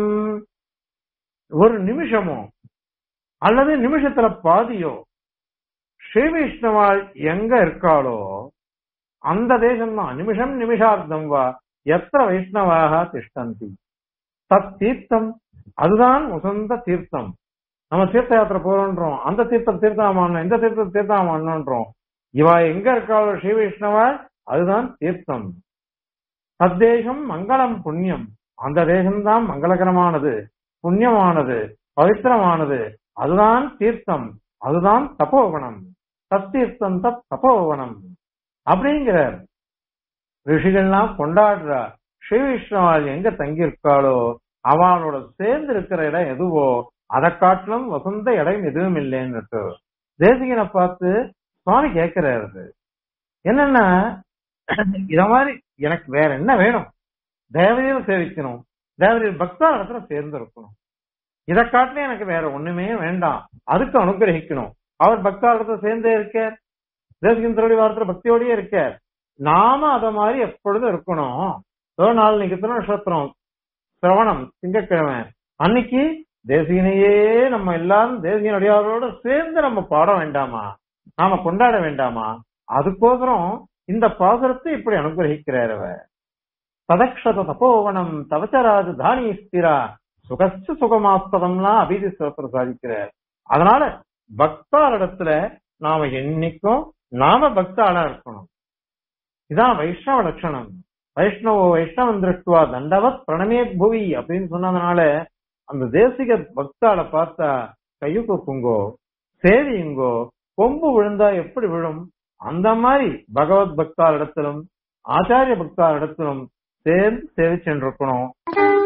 ஒரு நிமிஷமோ அல்லது நிமிஷத்துல பாதியோ ஸ்ரீ வைஷ்ணவாள் எங்க இருக்காளோ அந்த தேசம் தான் நிமிஷம் நிமிஷார்த்தம் வா எத்திர வைஷ்ணவாக திஷ்டந்தி தத் தீர்த்தம் அதுதான் உசந்த தீர்த்தம் நம்ம தீர்த்த யாத்திரை போறோன்றோம் அந்த தீர்த்தம் தீர்த்தாமன்றோம் இந்த தீர்த்தம் தீர்த்தாமன்றோம் இவ எங்க இருக்காளோ ஸ்ரீ வைஷ்ணவா அதுதான் தீர்த்தம் தத்தேசம் மங்களம் புண்ணியம் அந்த தேசம்தான் மங்களகரமானது புண்ணியமானது பவித்திரமானது அதுதான் தீர்த்தம் அதுதான் தபோவனம் தத்தீர்த்தம் தப் தபோவனம் அப்படிங்கிறார் ரிஷிகள்லாம் கொண்டாடுறா ஸ்ரீ விஷ்ணுவால் எங்க தங்கியிருக்காளோ அவளோட சேர்ந்து இருக்கிற இடம் எதுவோ அதை காட்டிலும் வசந்த இடம் எதுவும் இல்லைன்னு தேசிகனை பார்த்து சுவாமி கேட்கிறாரு என்னன்னா இத மாதிரி எனக்கு வேற என்ன வேணும் தேவதையில் சேவிக்கணும் தேவதையில் பக்தா இடத்துல சேர்ந்து இருக்கணும் இதை காட்டிலும் எனக்கு வேற ஒண்ணுமே வேண்டாம் அதுக்கு அனுகிரகிக்கணும் அவர் பக்தா இடத்துல சேர்ந்தே இருக்கார் தேசிகன் திருவடி வாரத்துல பக்தியோடயே இருக்கார் நாம அத மாதிரி எப்பொழுதும் இருக்கணும் ஏதோ நாள் இன்னைக்கு எத்தனை நட்சத்திரம் சிரவணம் திங்கட்கிழமை அன்னைக்கு தேசிகனையே நம்ம எல்லாரும் தேசிகன் அடியாரோட சேர்ந்து நம்ம பாட வேண்டாமா நாம கொண்டாட வேண்டாமா அதுக்கோசரம் இந்த பாசுரத்தை இப்படி அனுகிரகிக்கிறார் அவர் ததக்ஷத தபோவனம் தவச்சராஜ தானி ஸ்திரா சுகஸ்து சுகமாஸ்பதம்லாம் அபிதி சிவப்பர் சாதிக்கிறார் அதனால பக்தார் இடத்துல நாம என்னைக்கும் நாம பக்தாளா இருக்கணும் இதான் வைஷ்ணவ லட்சணம் வைஷ்ணவோ வைஷ்ணவன் திருஷ்டுவா தண்டவத் பிரணமே புவி அப்படின்னு சொன்னதுனால அந்த தேசிக பக்தாளை பார்த்தா கையுக்கு குங்கோ சேவியுங்கோ கொம்பு விழுந்தா எப்படி விழும் அந்த மாதிரி பகவத் பக்தார் இடத்திலும் ஆச்சாரிய பக்தார் இடத்திலும் சேர்ந்து சேவிச்சென்றிருக்கணும்